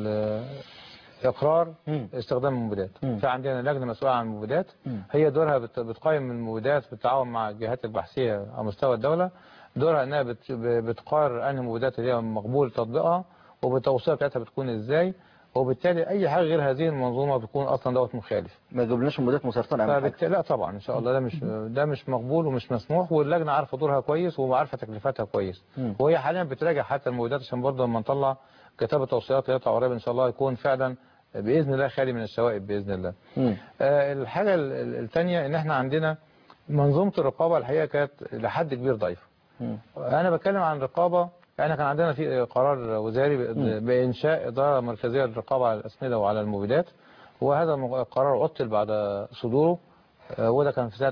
للإقرار مم. استخدام المبيدات مم. في عندنا لجنة مسؤولة عن المبيدات مم. هي دورها بت- بتقيم المبيدات بالتعاون مع الجهات البحثية على مستوى الدولة دورها انها بت- بتقرر انهي المبيدات اللي هي مقبول تطبيقها وبالتوصية بتاعتها بتكون ازاي وبالتالي اي حاجة غير هذه المنظومة بتكون اصلا دوت مخالف ما جبناش مبيدات مسرطنة أهم حاجة فبالتالي لا طبعا ان شاء الله ده مش ده مش مقبول ومش مسموح واللجنه عارفه دورها كويس وعارفه تكلفتها كويس مم. وهي حاليا بتراجع حتى المبيدات عشان برضه لما نطلع كتاب التوصيات اللي هيطلع قريب ان شاء الله يكون فعلا باذن الله خالي من الشوائب باذن الله مم. آه، الحاجه الثانيه ان احنا عندنا منظومه الرقابه الحقيقه كانت لحد كبير ضعيفه مم. انا بتكلم عن رقابه احنا كان عندنا في قرار وزاري ب- بانشاء اداره مركزيه للرقابه على الاسمده وعلى المبيدات وهذا الم- القرار عطل بعد صدوره آه، وده كان في سنه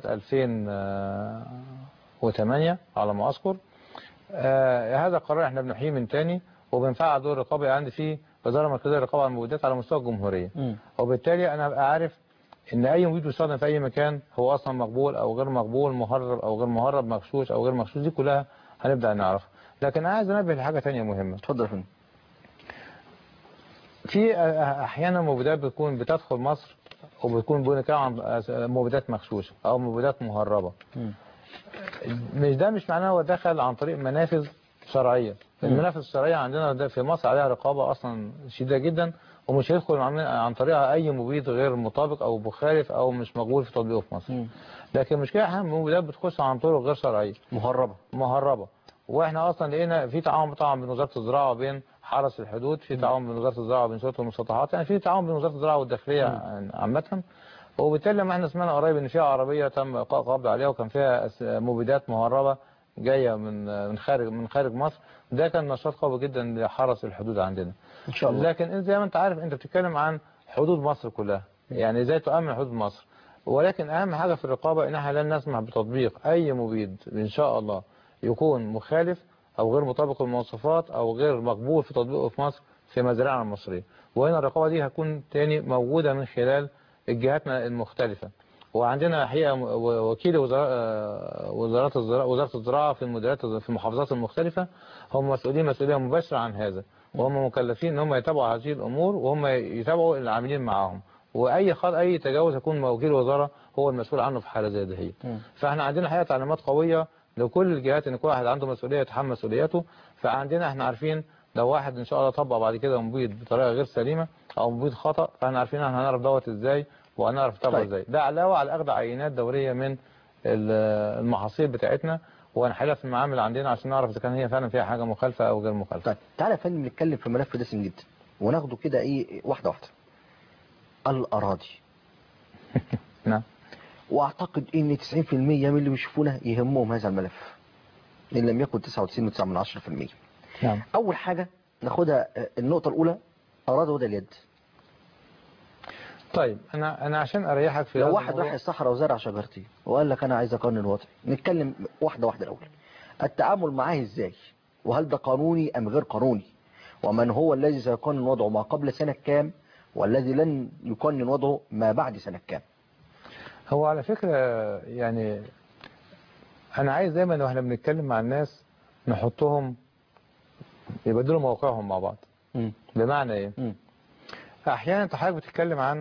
2008 على ما اذكر آه، هذا القرار احنا بنحييه من تاني وبنفعل دور الرقابه عندي فيه اداره مركزيه للرقابه على المبيدات على مستوى الجمهوريه مم. وبالتالي انا ابقى عارف ان اي مبيد بيستخدم في اي مكان هو اصلا مقبول او غير مقبول مهرب او غير مهرب مغشوش او غير مغشوش دي كلها هنبدا نعرفها لكن عايز انبه لحاجه تانية مهمه اتفضل يا فندم في أ- احيانا مبيدات بتكون بتدخل مصر وبتكون بنتكلم عن مبيدات مغشوشه او مبيدات مهربه مم. مش ده مش معناه هو دخل عن طريق منافذ شرعيه المنافذ الشرعيه عندنا ده في مصر عليها رقابه اصلا شديده جدا ومش هيدخل عن عن طريقها اي مبيد غير مطابق او مخالف او مش مقبول في تطبيقه في مصر مم. لكن المشكله احيانا المبيدات بتخش عن طرق غير شرعيه مهربة مهربه واحنا اصلا لقينا في تعاون طبعا بين وزاره الزراعه وبين حرس الحدود في تعاون بين وزاره الزراعه وبين شرطه المسطحات يعني في تعاون بين وزاره الزراعه والداخليه عامه وبالتالي لما احنا سمعنا قريب ان فيها عربيه تم إلقاء قبض عليها وكان فيها أس- مبيدات مهربه جايه من من خارج من خارج مصر ده كان نشاط قوي جدا لحرس الحدود عندنا ان شاء الله لكن انت زي ما انت عارف انت بتتكلم عن حدود مصر كلها يعني ازاي تؤمن حدود مصر ولكن اهم حاجه في الرقابه ان احنا لن نسمح بتطبيق اي مبيد ان شاء الله يكون مخالف او غير مطابق للمواصفات او غير مقبول في تطبيقه في مصر في مزارعنا المصريه وهنا الرقابه دي هتكون تاني موجوده من خلال الجهاتنا المختلفه وعندنا حقيقه م- و- وكيل وزراء آه، وزارات الزراعه وزاره الزراعه في المديريات في المحافظات المختلفه هم مسؤولين مسؤوليه مباشره عن هذا وهم مكلفين ان هم يتابعوا هذه الامور وهم يتابعوا العاملين معاهم واي خط اي تجاوز يكون وكيل وزاره هو المسؤول عنه في حاله زي دي مم. فاحنا عندنا حقيقه تعليمات قويه لكل الجهات ان كل واحد عنده مسؤوليه يتحمل مسؤولياته فعندنا احنا عارفين لو واحد ان شاء الله طبق بعد كده مبيد بطريقه غير سليمه او مبيد خطا فاحنا عارفين احنا هنعرف دوت ازاي وهنعرف نتابعه طيب. ازاي ده علاوه على اخذ عينات دوريه من ال- المحاصيل بتاعتنا وهنحلها في المعامل عندنا عشان نعرف اذا كان هي فعلا فيها حاجه مخالفه او غير مخالفه طيب تعالى يا فندم نتكلم في ملف دسم جدا وناخده كده ايه واحده واحده الاراضي نعم واعتقد ان 90% من اللي بيشوفونا يهمهم هذا الملف ان لم يكن 99.9% نعم اول حاجه ناخدها آه، النقطه الاولى اراضي وده اليد طيب انا انا عشان اريحك في لو هذا واحد الموضوع- راح الصحراء وزرع شجرتين وقال لك انا عايز اقنن وضعي نتكلم واحده واحده الاول التعامل معاه ازاي وهل ده قانوني ام غير قانوني ومن هو الذي سيقنن وضعه ما قبل سنه كام والذي لن يقنن وضعه ما بعد سنه كام هو على فكرة يعني أنا عايز دايما واحنا بنتكلم مع الناس نحطهم يبدلوا موقعهم مع بعض مم. بمعنى إيه؟ مم. أحيانا أنت حضرتك بتتكلم عن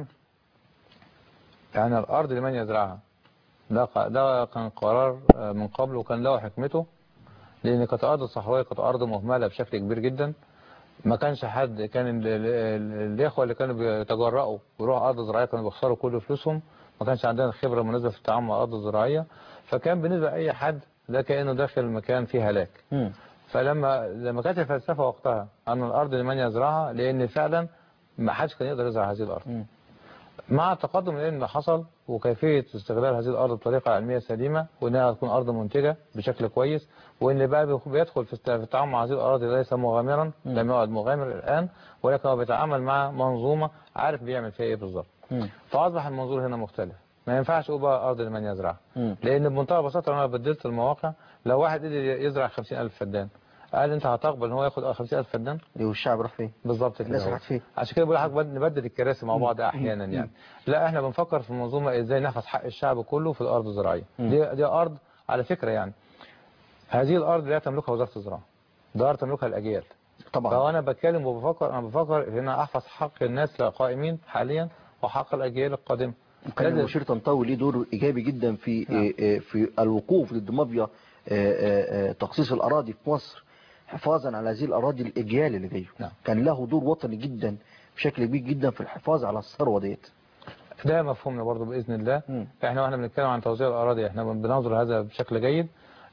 يعني الأرض لمن يزرعها ده ق- ده كان قرار آه، من قبل وكان له حكمته لأن كانت أرض صحراوية كانت أرض مهملة بشكل كبير جدا ما كانش حد كان ال- ال- ال- الإخوة اللي كانوا بيتجرأوا يروحوا أرض زراعية كانوا بيخسروا كل فلوسهم ما كانش عندنا الخبرة المناسبة في التعامل مع الأرض الزراعية فكان بالنسبة لأي حد ده كأنه داخل مكان فيه هلاك مم. فلما لما كانت الفلسفة وقتها أن الأرض لمن يزرعها لأن فعلا ما حدش كان يقدر يزرع هذه الأرض مم. مع التقدم العلمي اللي حصل وكيفية استغلال هذه الأرض بطريقة علمية سليمة وإنها تكون أرض منتجة بشكل كويس وإن بقى بيخ- بيدخل في الت- في التعامل مع هذه الأراضي ليس مغامرا لم يعد مغامر الآن ولكن هو بيتعامل مع منظومة عارف بيعمل فيها إيه بالظبط مم. فأصبح المنظور هنا مختلف ما ينفعش أقول بقى أرض لمن يزرعها مم. لأن بمنتهى البساطة لما بدلت المواقع لو واحد قدر يزرع 50000 فدان قال أنت هتقبل إن هو ياخد 50000 فدان والشعب راح فين بالظبط كده الناس هو. راحت فين عشان كده بقول لحضرتك بد- نبدل الكراسي مع بعض احيانا يعني لا احنا بنفكر في منظومه ازاي نحفظ حق الشعب كله في الارض الزراعيه دي دي ارض على فكره يعني هذه الارض لا تملكها وزاره الزراعه ده ارض تملكها الاجيال طبعا فانا بتكلم وبفكر انا بفكر ان انا احفظ حق الناس القائمين حاليا وحق الاجيال القادمه كان لازم- المشير طنطاوي ليه دور ايجابي جدا في نعم. آه، آه، في الوقوف ضد مافيا آه، آه، آه، تخصيص الاراضي في مصر حفاظا على هذه الاراضي الاجيال اللي جايه نعم. كان له دور وطني جدا بشكل كبير جدا في الحفاظ على الثروه ديت ده مفهومنا برضو باذن الله مم. احنا واحنا بنتكلم عن توزيع الاراضي احنا بننظر هذا بشكل جيد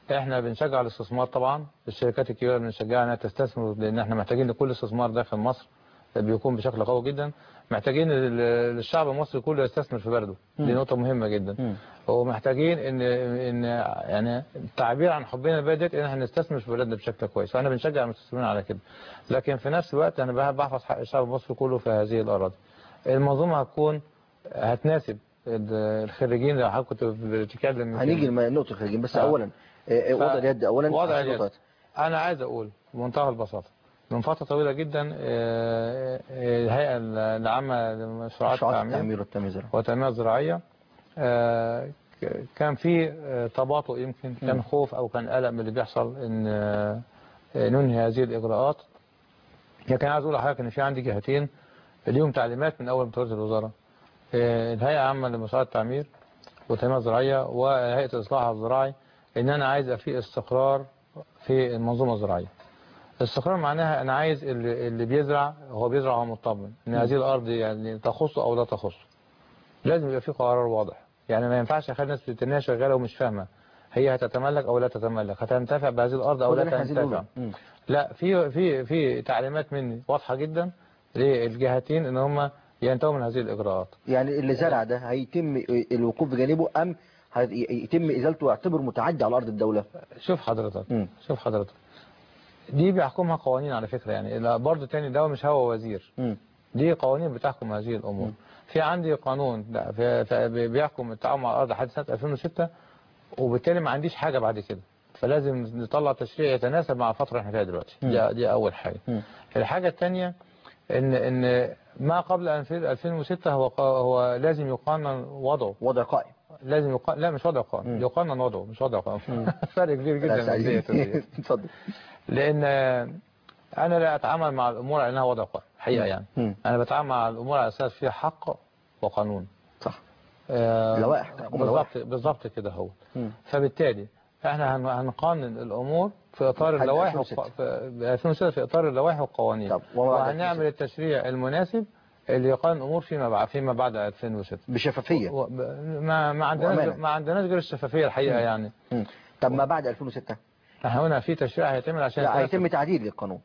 احنا بنشجع الاستثمار طبعا الشركات الكبيره بنشجعها انها تستثمر لان احنا محتاجين لكل استثمار داخل مصر بيكون بشكل قوي جدا محتاجين ال- الشعب المصري كله يستثمر في بلده دي نقطه مهمه جدا مم. ومحتاجين ان ان يعني التعبير عن حبنا للبلد ان احنا نستثمر في بلدنا بشكل كويس وانا بنشجع المستثمرين على كده لكن في نفس الوقت انا بح- بحفظ حق الشعب المصري كله في هذه الاراضي المنظومه هتكون هتناسب ال- الخريجين لو حضرتك كنت بتتكلم هنيجي لنقطة الخارجين بس آه. أولا آه، آه، وضع اليد أولا وضع عشان اليد نقطة. انا عايز اقول بمنتهى البساطه من فتره طويله جدا آه، آه، الهيئه العامه لمشروعات مشروعات التعمير التعمير والتمييز والتنميه الزراعيه آه، ك- كان في آه، تباطؤ يمكن كان خوف او كان قلق من اللي بيحصل ان آه، ننهي هذه الاجراءات لكن عايز اقول لحضرتك ان في عندي جهتين ليهم تعليمات من اول رئيس الوزراء آه، الهيئه العامه لمشروعات التعمير والتنميه الزراعيه وهيئه الاصلاح الزراعي ان انا عايز في استقرار في المنظومه الزراعيه الاستقرار معناها انا عايز اللي, اللي بيزرع هو بيزرع وهو مطمن ان هذه الارض يعني تخصه او لا تخصه لازم يبقى في قرار واضح يعني ما ينفعش اخلي الناس بتنها شغاله ومش فاهمه هي هتتملك او لا تتملك هتنتفع بهذه الارض او هو ده لا اللي احنا عايزين تنتفع نقوله. مم. لا في في في تعليمات مني واضحه جدا للجهتين ان هم ينتهوا من هذه الاجراءات يعني اللي زرع ده هيتم الوقوف بجانبه أم هي- يتم إزالته ويعتبر متعدي على أرض الدولة شوف حضرتك مم. شوف حضرتك دي بيحكمها قوانين على فكره يعني لا، برضه تاني ده مش هو وزير مم. دي قوانين بتحكم هذه الامور في عندي قانون لا، في في بيحكم التعامل مع الارض لحد سنه 2006 وبالتالي ما عنديش حاجه بعد كده فلازم نطلع تشريع يتناسب مع الفتره اللي احنا فيها دلوقتي دي, دي اول حاجه مم. الحاجه الثانيه ان ان ما قبل 2006 هو قا- هو لازم يقنن وضعه وضع قائم لازم يقنن لا مش وضع قانون يقنن وضعه مش وضع قانون فرق كبير لا، جدا سعيد. بين ديت وديت. اتفضل لان انا لا اتعامل مع الامور على انها وضع قانون حقيقه يعني مم. انا بتعامل مع الامور على اساس فيها حق وقانون صح آه، لوائح، تحكم لوائح. بالظبط بالظبط كده هو مم. فبالتالي احنا هن- هنقنن الامور في اطار لحد اللوائح 2006. والق- في 2006 في اطار اللوائح والقوانين طب، وما بعد وهنعمل التشريع المناسب اللي يقنن الامور فيما بعد فيما بعد 2006 بشفافية و- ب- ما ما عندناش وأمانة. ما عندناش غير الشفافيه الحقيقه يعني مم. طب ما بعد 2006 احنا هنا في تشريع هيتم عشان لا يتناسب. هيتم تعديل للقانون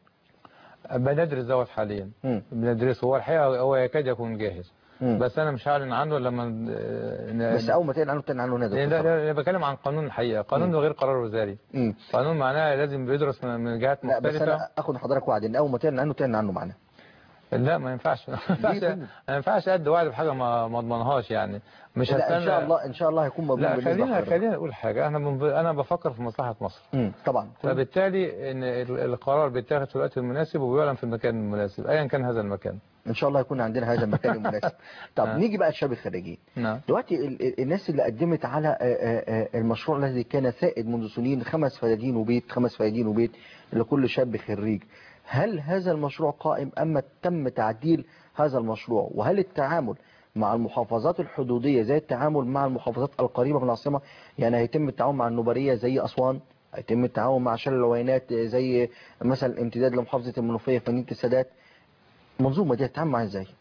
بندرس دوت حاليا مم. بندرسه هو الحقيقه هو يكاد يكون جاهز مم. بس انا مش هعلن عنه لما ن- بس أول ما تعلن عنه تعلن عنه نادر لأن ده- ده- ده بتكلم عن قانون الحقيقه قانون غير قرار وزاري مم. قانون معناه لازم بيدرس من من جهات لا بس مختلفه أنا أخد حضرتك وعد إن أول ما تعلن عنه تعلن عنه معنا لا ما ينفعش ما ينفعش فندم؟ ما ينفعش ادي وعد بحاجه ما ما اضمنهاش يعني مش لا إن هستنى- شاء الله إن شاء الله هيكون مضمون لا بالنسبة خلينا لحضرتك. خلينا نقول حاجه انا من انا بفكر في مصلحه مصر مم. طبعا فبالتالي ان ال- القرار بيتاخد في الوقت المناسب وبيعلن في المكان المناسب ايا كان هذا المكان ان شاء الله يكون عندنا هذا المكان المناسب طب آه. نيجي بقى للشباب الخريجين نعم دلوقتي ال- ال- الناس اللي قدمت على آه، آه، آه، المشروع الذي كان سائد منذ سنين خمس فدادين وبيت خمس فدادين وبيت لكل شاب خريج هل هذا المشروع قائم أم تم تعديل هذا المشروع وهل التعامل مع المحافظات الحدودية زي التعامل مع المحافظات القريبة من العاصمة يعني هيتم التعاون مع النوبرية زي أسوان هيتم التعاون مع شلل العوينات زي مثلا امتداد لمحافظة المنوفية في مدينة السادات المنظومة دي هتتعامل معاها ازاي؟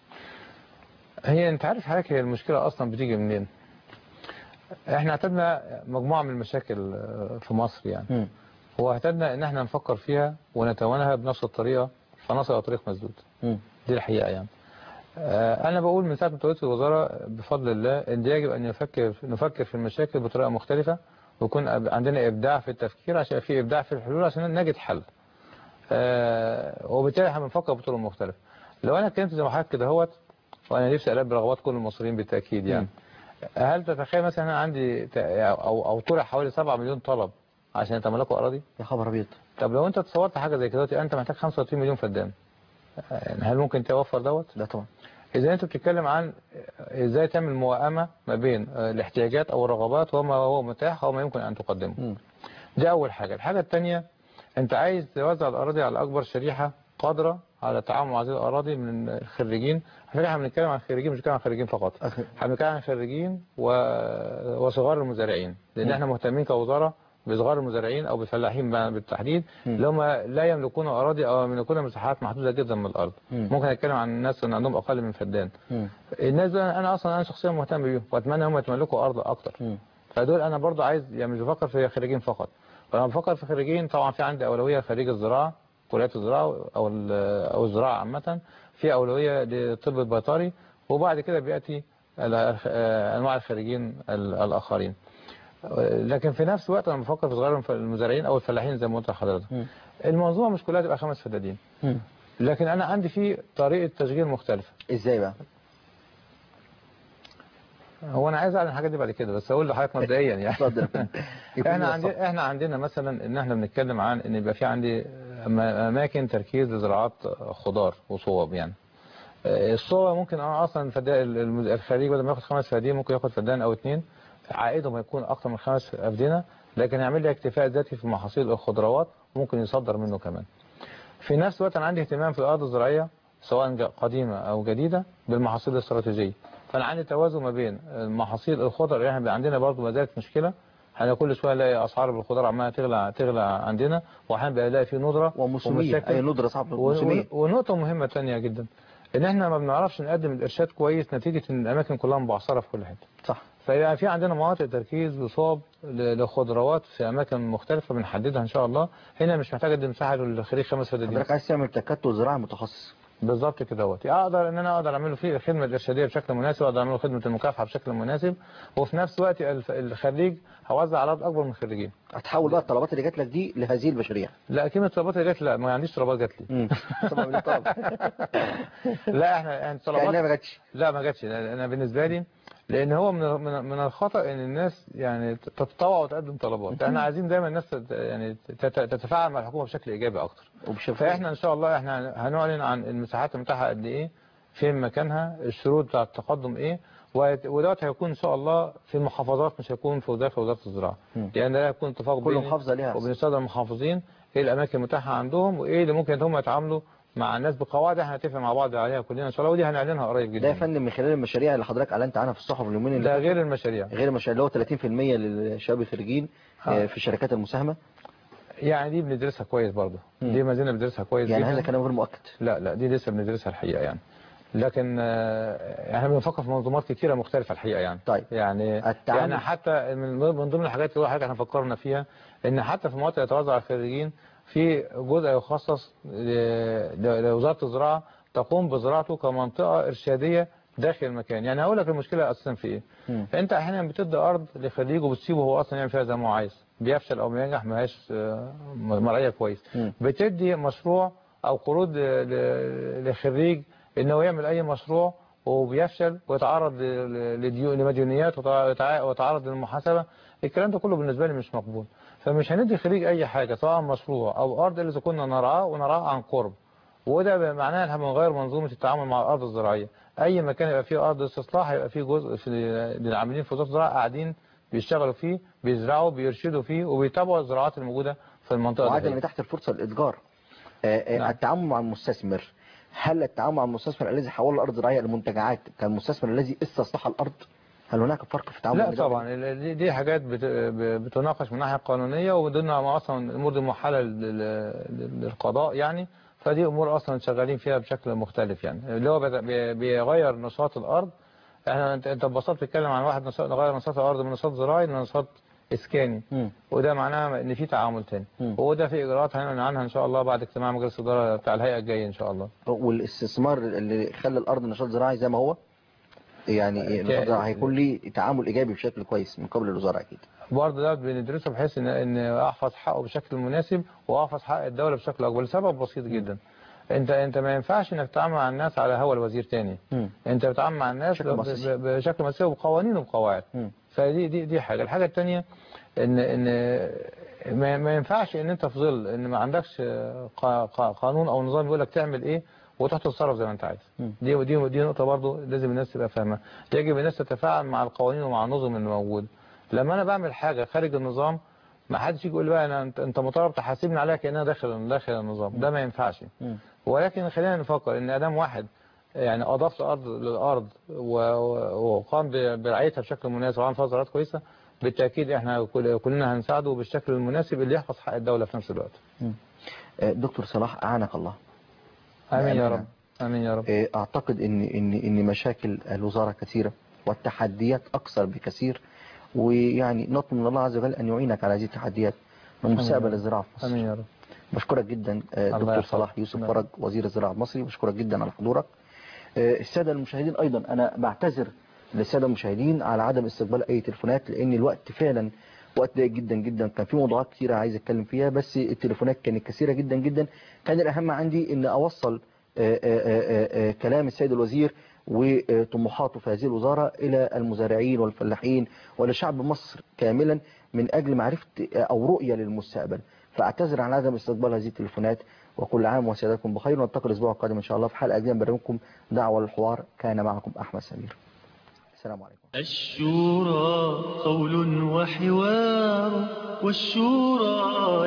هي انت عارف حضرتك هي المشكله اصلا بتيجي منين احنا اعتدنا مجموعه من المشاكل آه، في مصر يعني مم. واعتدنا ان احنا نفكر فيها ونتوانها بنفس الطريقه فنصل الى طريق مسدود مم. دي الحقيقه يعني آه، انا بقول من ساعه ما توليت الوزاره بفضل الله ان يجب ان نفكر نفكر في المشاكل بطريقه مختلفه ويكون أب- عندنا ابداع في التفكير عشان في ابداع في الحلول عشان نجد حل آه، وبالتالي احنا بنفكر بطرق مختلفه لو انا اتكلمت زي ما حضرتك كده اهوت وانا نفسي البي رغبات كل المصريين بالتاكيد يعني هل تتخيل مثلا انا عندي ت- او او طرح حوالي 7 مليون طلب عشان يتملكوا اراضي يا خبر ابيض طب لو انت تصورت حاجه زي كده دلوقتي انت محتاج 35 مليون فدان يعني هل ممكن توفر دوت لا طبعا اذا انت بتتكلم عن ازاي تعمل موائمه ما بين آه، الاحتياجات او الرغبات وما هو متاح وما يمكن ان تقدمه مم. دي اول حاجه الحاجه الثانيه انت عايز توزع الاراضي على اكبر شريحه قادره على التعامل مع هذه الاراضي من الخريجين على فكره احنا بنتكلم عن خريجين مش بنتكلم عن خريجين فقط أخ- احنا بنتكلم عن خريجين و... وصغار المزارعين لان احنا مهتمين كوزاره بصغار المزارعين او بالفلاحين بقى بالتحديد اللي هم لا يملكون اراضي او يملكون مساحات محدوده جدا من الارض مم. ممكن اتكلم عن الناس اللي عندهم اقل من فدان مم. الناس دول انا اصلا انا شخصيا مهتم بيهم واتمنى هم يتملكوا ارض اكتر مم. فدول انا برضو عايز يعني مش بفكر في خريجين فقط فانا بفكر في خريجين طبعا في عندي اولويه خريج الزراعه كليات الزراعه او ال- او الزراعه عامه في اولويه للطب البيطري وبعد كده بياتي ال- آه، انواع الخريجين ال- الاخرين لكن في نفس الوقت انا بفكر في صغار المزارعين او الفلاحين زي ما قلت لحضرتك الموضوع مش كلها تبقى خمس فدادين لكن انا عندي فيه طريقه تشغيل مختلفه ازاي بقى هو انا عايز اعلن الحاجات دي بعد كده بس اقول لحضرتك مبدئيا يعني اتفضل يكون احنا لنا عندنا الصبر. احنا عندنا مثلا ان احنا بنتكلم عن ان يبقى في عندي أما- اماكن تركيز لزراعات خضار وصوب يعني آه، الصوبة ممكن انا اصلا فدا- الم- الخريج بدل ما ياخد خمس فدان ممكن ياخد فدان او اتنين عائدهم هيكون اكتر من خمس افدنه لكن يعمل لي اكتفاء ذاتي في محاصيل الخضروات وممكن يصدر منه كمان في نفس الوقت انا عندي اهتمام في الارض الزراعيه سواء ج- قديمه او جديده بالمحاصيل الاستراتيجيه فانا عندي توازن ما بين محاصيل الخضر اللي احنا عندنا برضو ما زالت مشكله احنا كل شويه نلاقي اسعار الخضار عماله تغلى تغلى عندنا واحيانا بنلاقي في ندره وموسمية ومشاكل. اي ندرة صعبة و- موسمية و- ونقطة مهمة تانية جدا ان احنا ما بنعرفش نقدم الارشاد كويس نتيجة ان الاماكن كلها مبعثرة في كل حتة صح فيبقى في عندنا مناطق تركيز وصاب ل- لخضروات في اماكن مختلفة بنحددها ان شاء الله هنا مش محتاج ادي مساحة للخريج خمس فدادين حضرتك عايز تعمل تكتل زراعي متخصص بالظبط كده اهوت اقدر ان انا اقدر اعمل له فيه الخدمه الارشاديه بشكل مناسب اقدر اعمل له خدمه المكافحه بشكل مناسب وفي نفس الوقت الف- الخريج هوزع على عدد اكبر من الخريجين هتحول بقى الطلبات اللي جات لك دي لهذه المشاريع لا كلمه طلبات اللي جات لا ما عنديش طلبات جات لي مم. طبعا من الطلب لا احنا يعني كأنها طلبات ما جاتش لا ما جاتش انا بالنسبه لي لان هو من من من الخطا ان الناس يعني تتطوع وتقدم طلبات احنا عايزين دايما الناس تت- يعني تت- تتفاعل مع الحكومه بشكل ايجابي اكتر وبشفافية فاحنا ان شاء الله احنا هنعلن عن المساحات المتاحه قد ايه فين مكانها الشروط بتاع التقدم ايه وهت- ودوت هيكون ان شاء الله في المحافظات مش هيكون في داخل وزاره الزراعه مم. لان ده هيكون اتفاق كل بيني محافظة ليها وبين الساده المحافظين ايه الاماكن المتاحه عندهم وايه اللي ممكن هم يتعاملوا مع الناس بقواعد احنا هنتفق مع بعض عليها كلنا ان شاء الله ودي هنعلنها قريب جدا ده يا فندم من خلال المشاريع اللي حضرتك اعلنت عنها في الصحف اليومين اللي ده فاتوا. غير المشاريع غير المشاريع اللي هو 30% للشباب الخريجين آه. آه، في الشركات المساهمة يعني دي بندرسها كويس برضه مم. دي ما زلنا بندرسها كويس يعني جدا هذا كلام غير مؤكد لا لا دي لسه بندرسها الحقيقه يعني لكن آه، احنا بنفكر في منظومات كتيره مختلفه الحقيقه يعني طيب يعني التعامل- يعني حتى من من ضمن الحاجات اللي حاجه احنا فكرنا فيها ان حتى في مناطق يتوزع على الخريجين في جزء يخصص ل- ل- لوزاره الزراعه تقوم بزراعته كمنطقه ارشاديه داخل المكان يعني هقول لك المشكله اساسا في ايه مم. انت احيانا بتدي ارض لخريج وبتسيبه هو اصلا يعمل فيها زي ما هو عايز بيفشل او بينجح ما هياش آه، مرعيه كويس مم. بتدي مشروع او قروض ل- ل- لخريج انه يعمل اي مشروع وبيفشل ويتعرض ل- ل- لديو- لمديونيات ويتع- ويتعرض للمحاسبه الكلام ده كله بالنسبه لي مش مقبول فمش هندي خريج اي حاجه سواء مشروع او ارض اللي إذا كنا نرعاه ونرعاه عن قرب وده معناه ان احنا بنغير منظومه التعامل مع الارض الزراعيه اي مكان يبقى فيه ارض استصلاح هيبقى فيه جزء في للعاملين في وزاره الزراعه قاعدين بيشتغلوا فيه بيزرعوا بيرشدوا فيه وبيتابعوا الزراعات الموجوده في المنطقه وعدم دي اتاحة الفرصة للإتجار آه، آه، نعم. التعامل مع المستثمر هل التعامل مع المستثمر الذي حول الأرض الزراعية لمنتجعات كالمستثمر الذي استصلح الأرض هل هناك فرق في التعامل لا بين ده وبين طبعا ال- دي- دي حاجات بت- ب- بتناقش من الناحيه القانونيه وضمن اصلا الامور دي موحله لل- لل- للقضاء يعني فدي امور اصلا شغالين فيها بشكل مختلف يعني اللي هو بت- بي- بيغير نشاط الارض احنا انت انت ببساطه بتتكلم عن واحد نشاط نغير نشاط الارض من نشاط زراعي لنشاط اسكاني مم. وده معناه ان في تعامل تاني مم. وده في اجراءات هنعلن عنها ان شاء الله بعد اجتماع مجلس الاداره بتاع الهيئه الجايه ان شاء الله والاستثمار اللي خلى الأرض نشاط زراعي زي ما هو يعني نشاط زراعي هيكون ليه تعامل إيجابي بشكل كويس من قبل الوزارة أكيد برضه ده بندرسه بحيث ان ان احفظ حقه بشكل مناسب واحفظ حق الدوله بشكل اكبر لسبب بسيط جدا انت انت ما ينفعش انك تتعامل مع الناس على هوا الوزير تاني مم. انت بتتعامل مع الناس بشكل ب- مؤسسي. ب- بشكل مؤسسي وبقوانين وبقواعد مم. فدي دي دي حاجه الحاجه الثانيه ان ان ما, ما ينفعش ان انت في ظل ان ما عندكش قا- قا- قانون او نظام يقول لك تعمل ايه وتروح تتصرف زي ما انت عايز مم. دي ودي دي نقطه برضه لازم الناس تبقى فاهمها يجب الناس تتفاعل مع القوانين ومع النظم اللي موجوده لما انا بعمل حاجه خارج النظام ما حدش يجي يقول لي بقى انا انت انت مطالب تحاسبني عليها كانها داخل داخل النظام ده ما ينفعش مم. ولكن خلينا نفكر ان ادام واحد يعني اضاف الارض للارض و- و- وقام ب- برعايتها بشكل مناسب وعمل فيها زراعات كويسه بالتاكيد احنا كل- كلنا هنساعده بالشكل المناسب اللي يحفظ حق الدوله في نفس الوقت آه، دكتور صلاح أعانك الله امين يا بأمانة. رب امين يا رب آه، أعتقد إن إن إن مشاكل الوزارة كثيرة والتحديات أكثر بكثير ويعني نطلب من الله عز وجل أن يعينك على هذه التحديات من مستقبل الزراعة في مصر امين يا رب بشكرك جدا آه، الله دكتور يحفظك. صلاح يوسف نعم. فرج وزير الزراعة المصري بشكرك جدا على حضورك آه، السادة المشاهدين أيضا أنا بعتذر للسادة المشاهدين على عدم استقبال أي تليفونات لأن الوقت فعلا وقت ضيق جدا جدا كان في موضوعات كتيرة عايز أتكلم فيها بس التليفونات كانت كثيرة جدا جدا كان الأهم عندي أن أوصل آه، آه، آه، آه، كلام السيد الوزير وطموحاته في هذه الوزارة إلى المزارعين والفلاحين ولشعب مصر كاملا من أجل معرفة أو رؤية للمستقبل فأعتذر عن عدم استقبال هذه التليفونات وكل عام وسيادتكم بخير ونلتقي الأسبوع القادم إن شاء الله في حلقة جديدة من برنامجكم دعوة للحوار كان معكم أحمد سمير السلام عليكم الشورى قول وحوار والشورى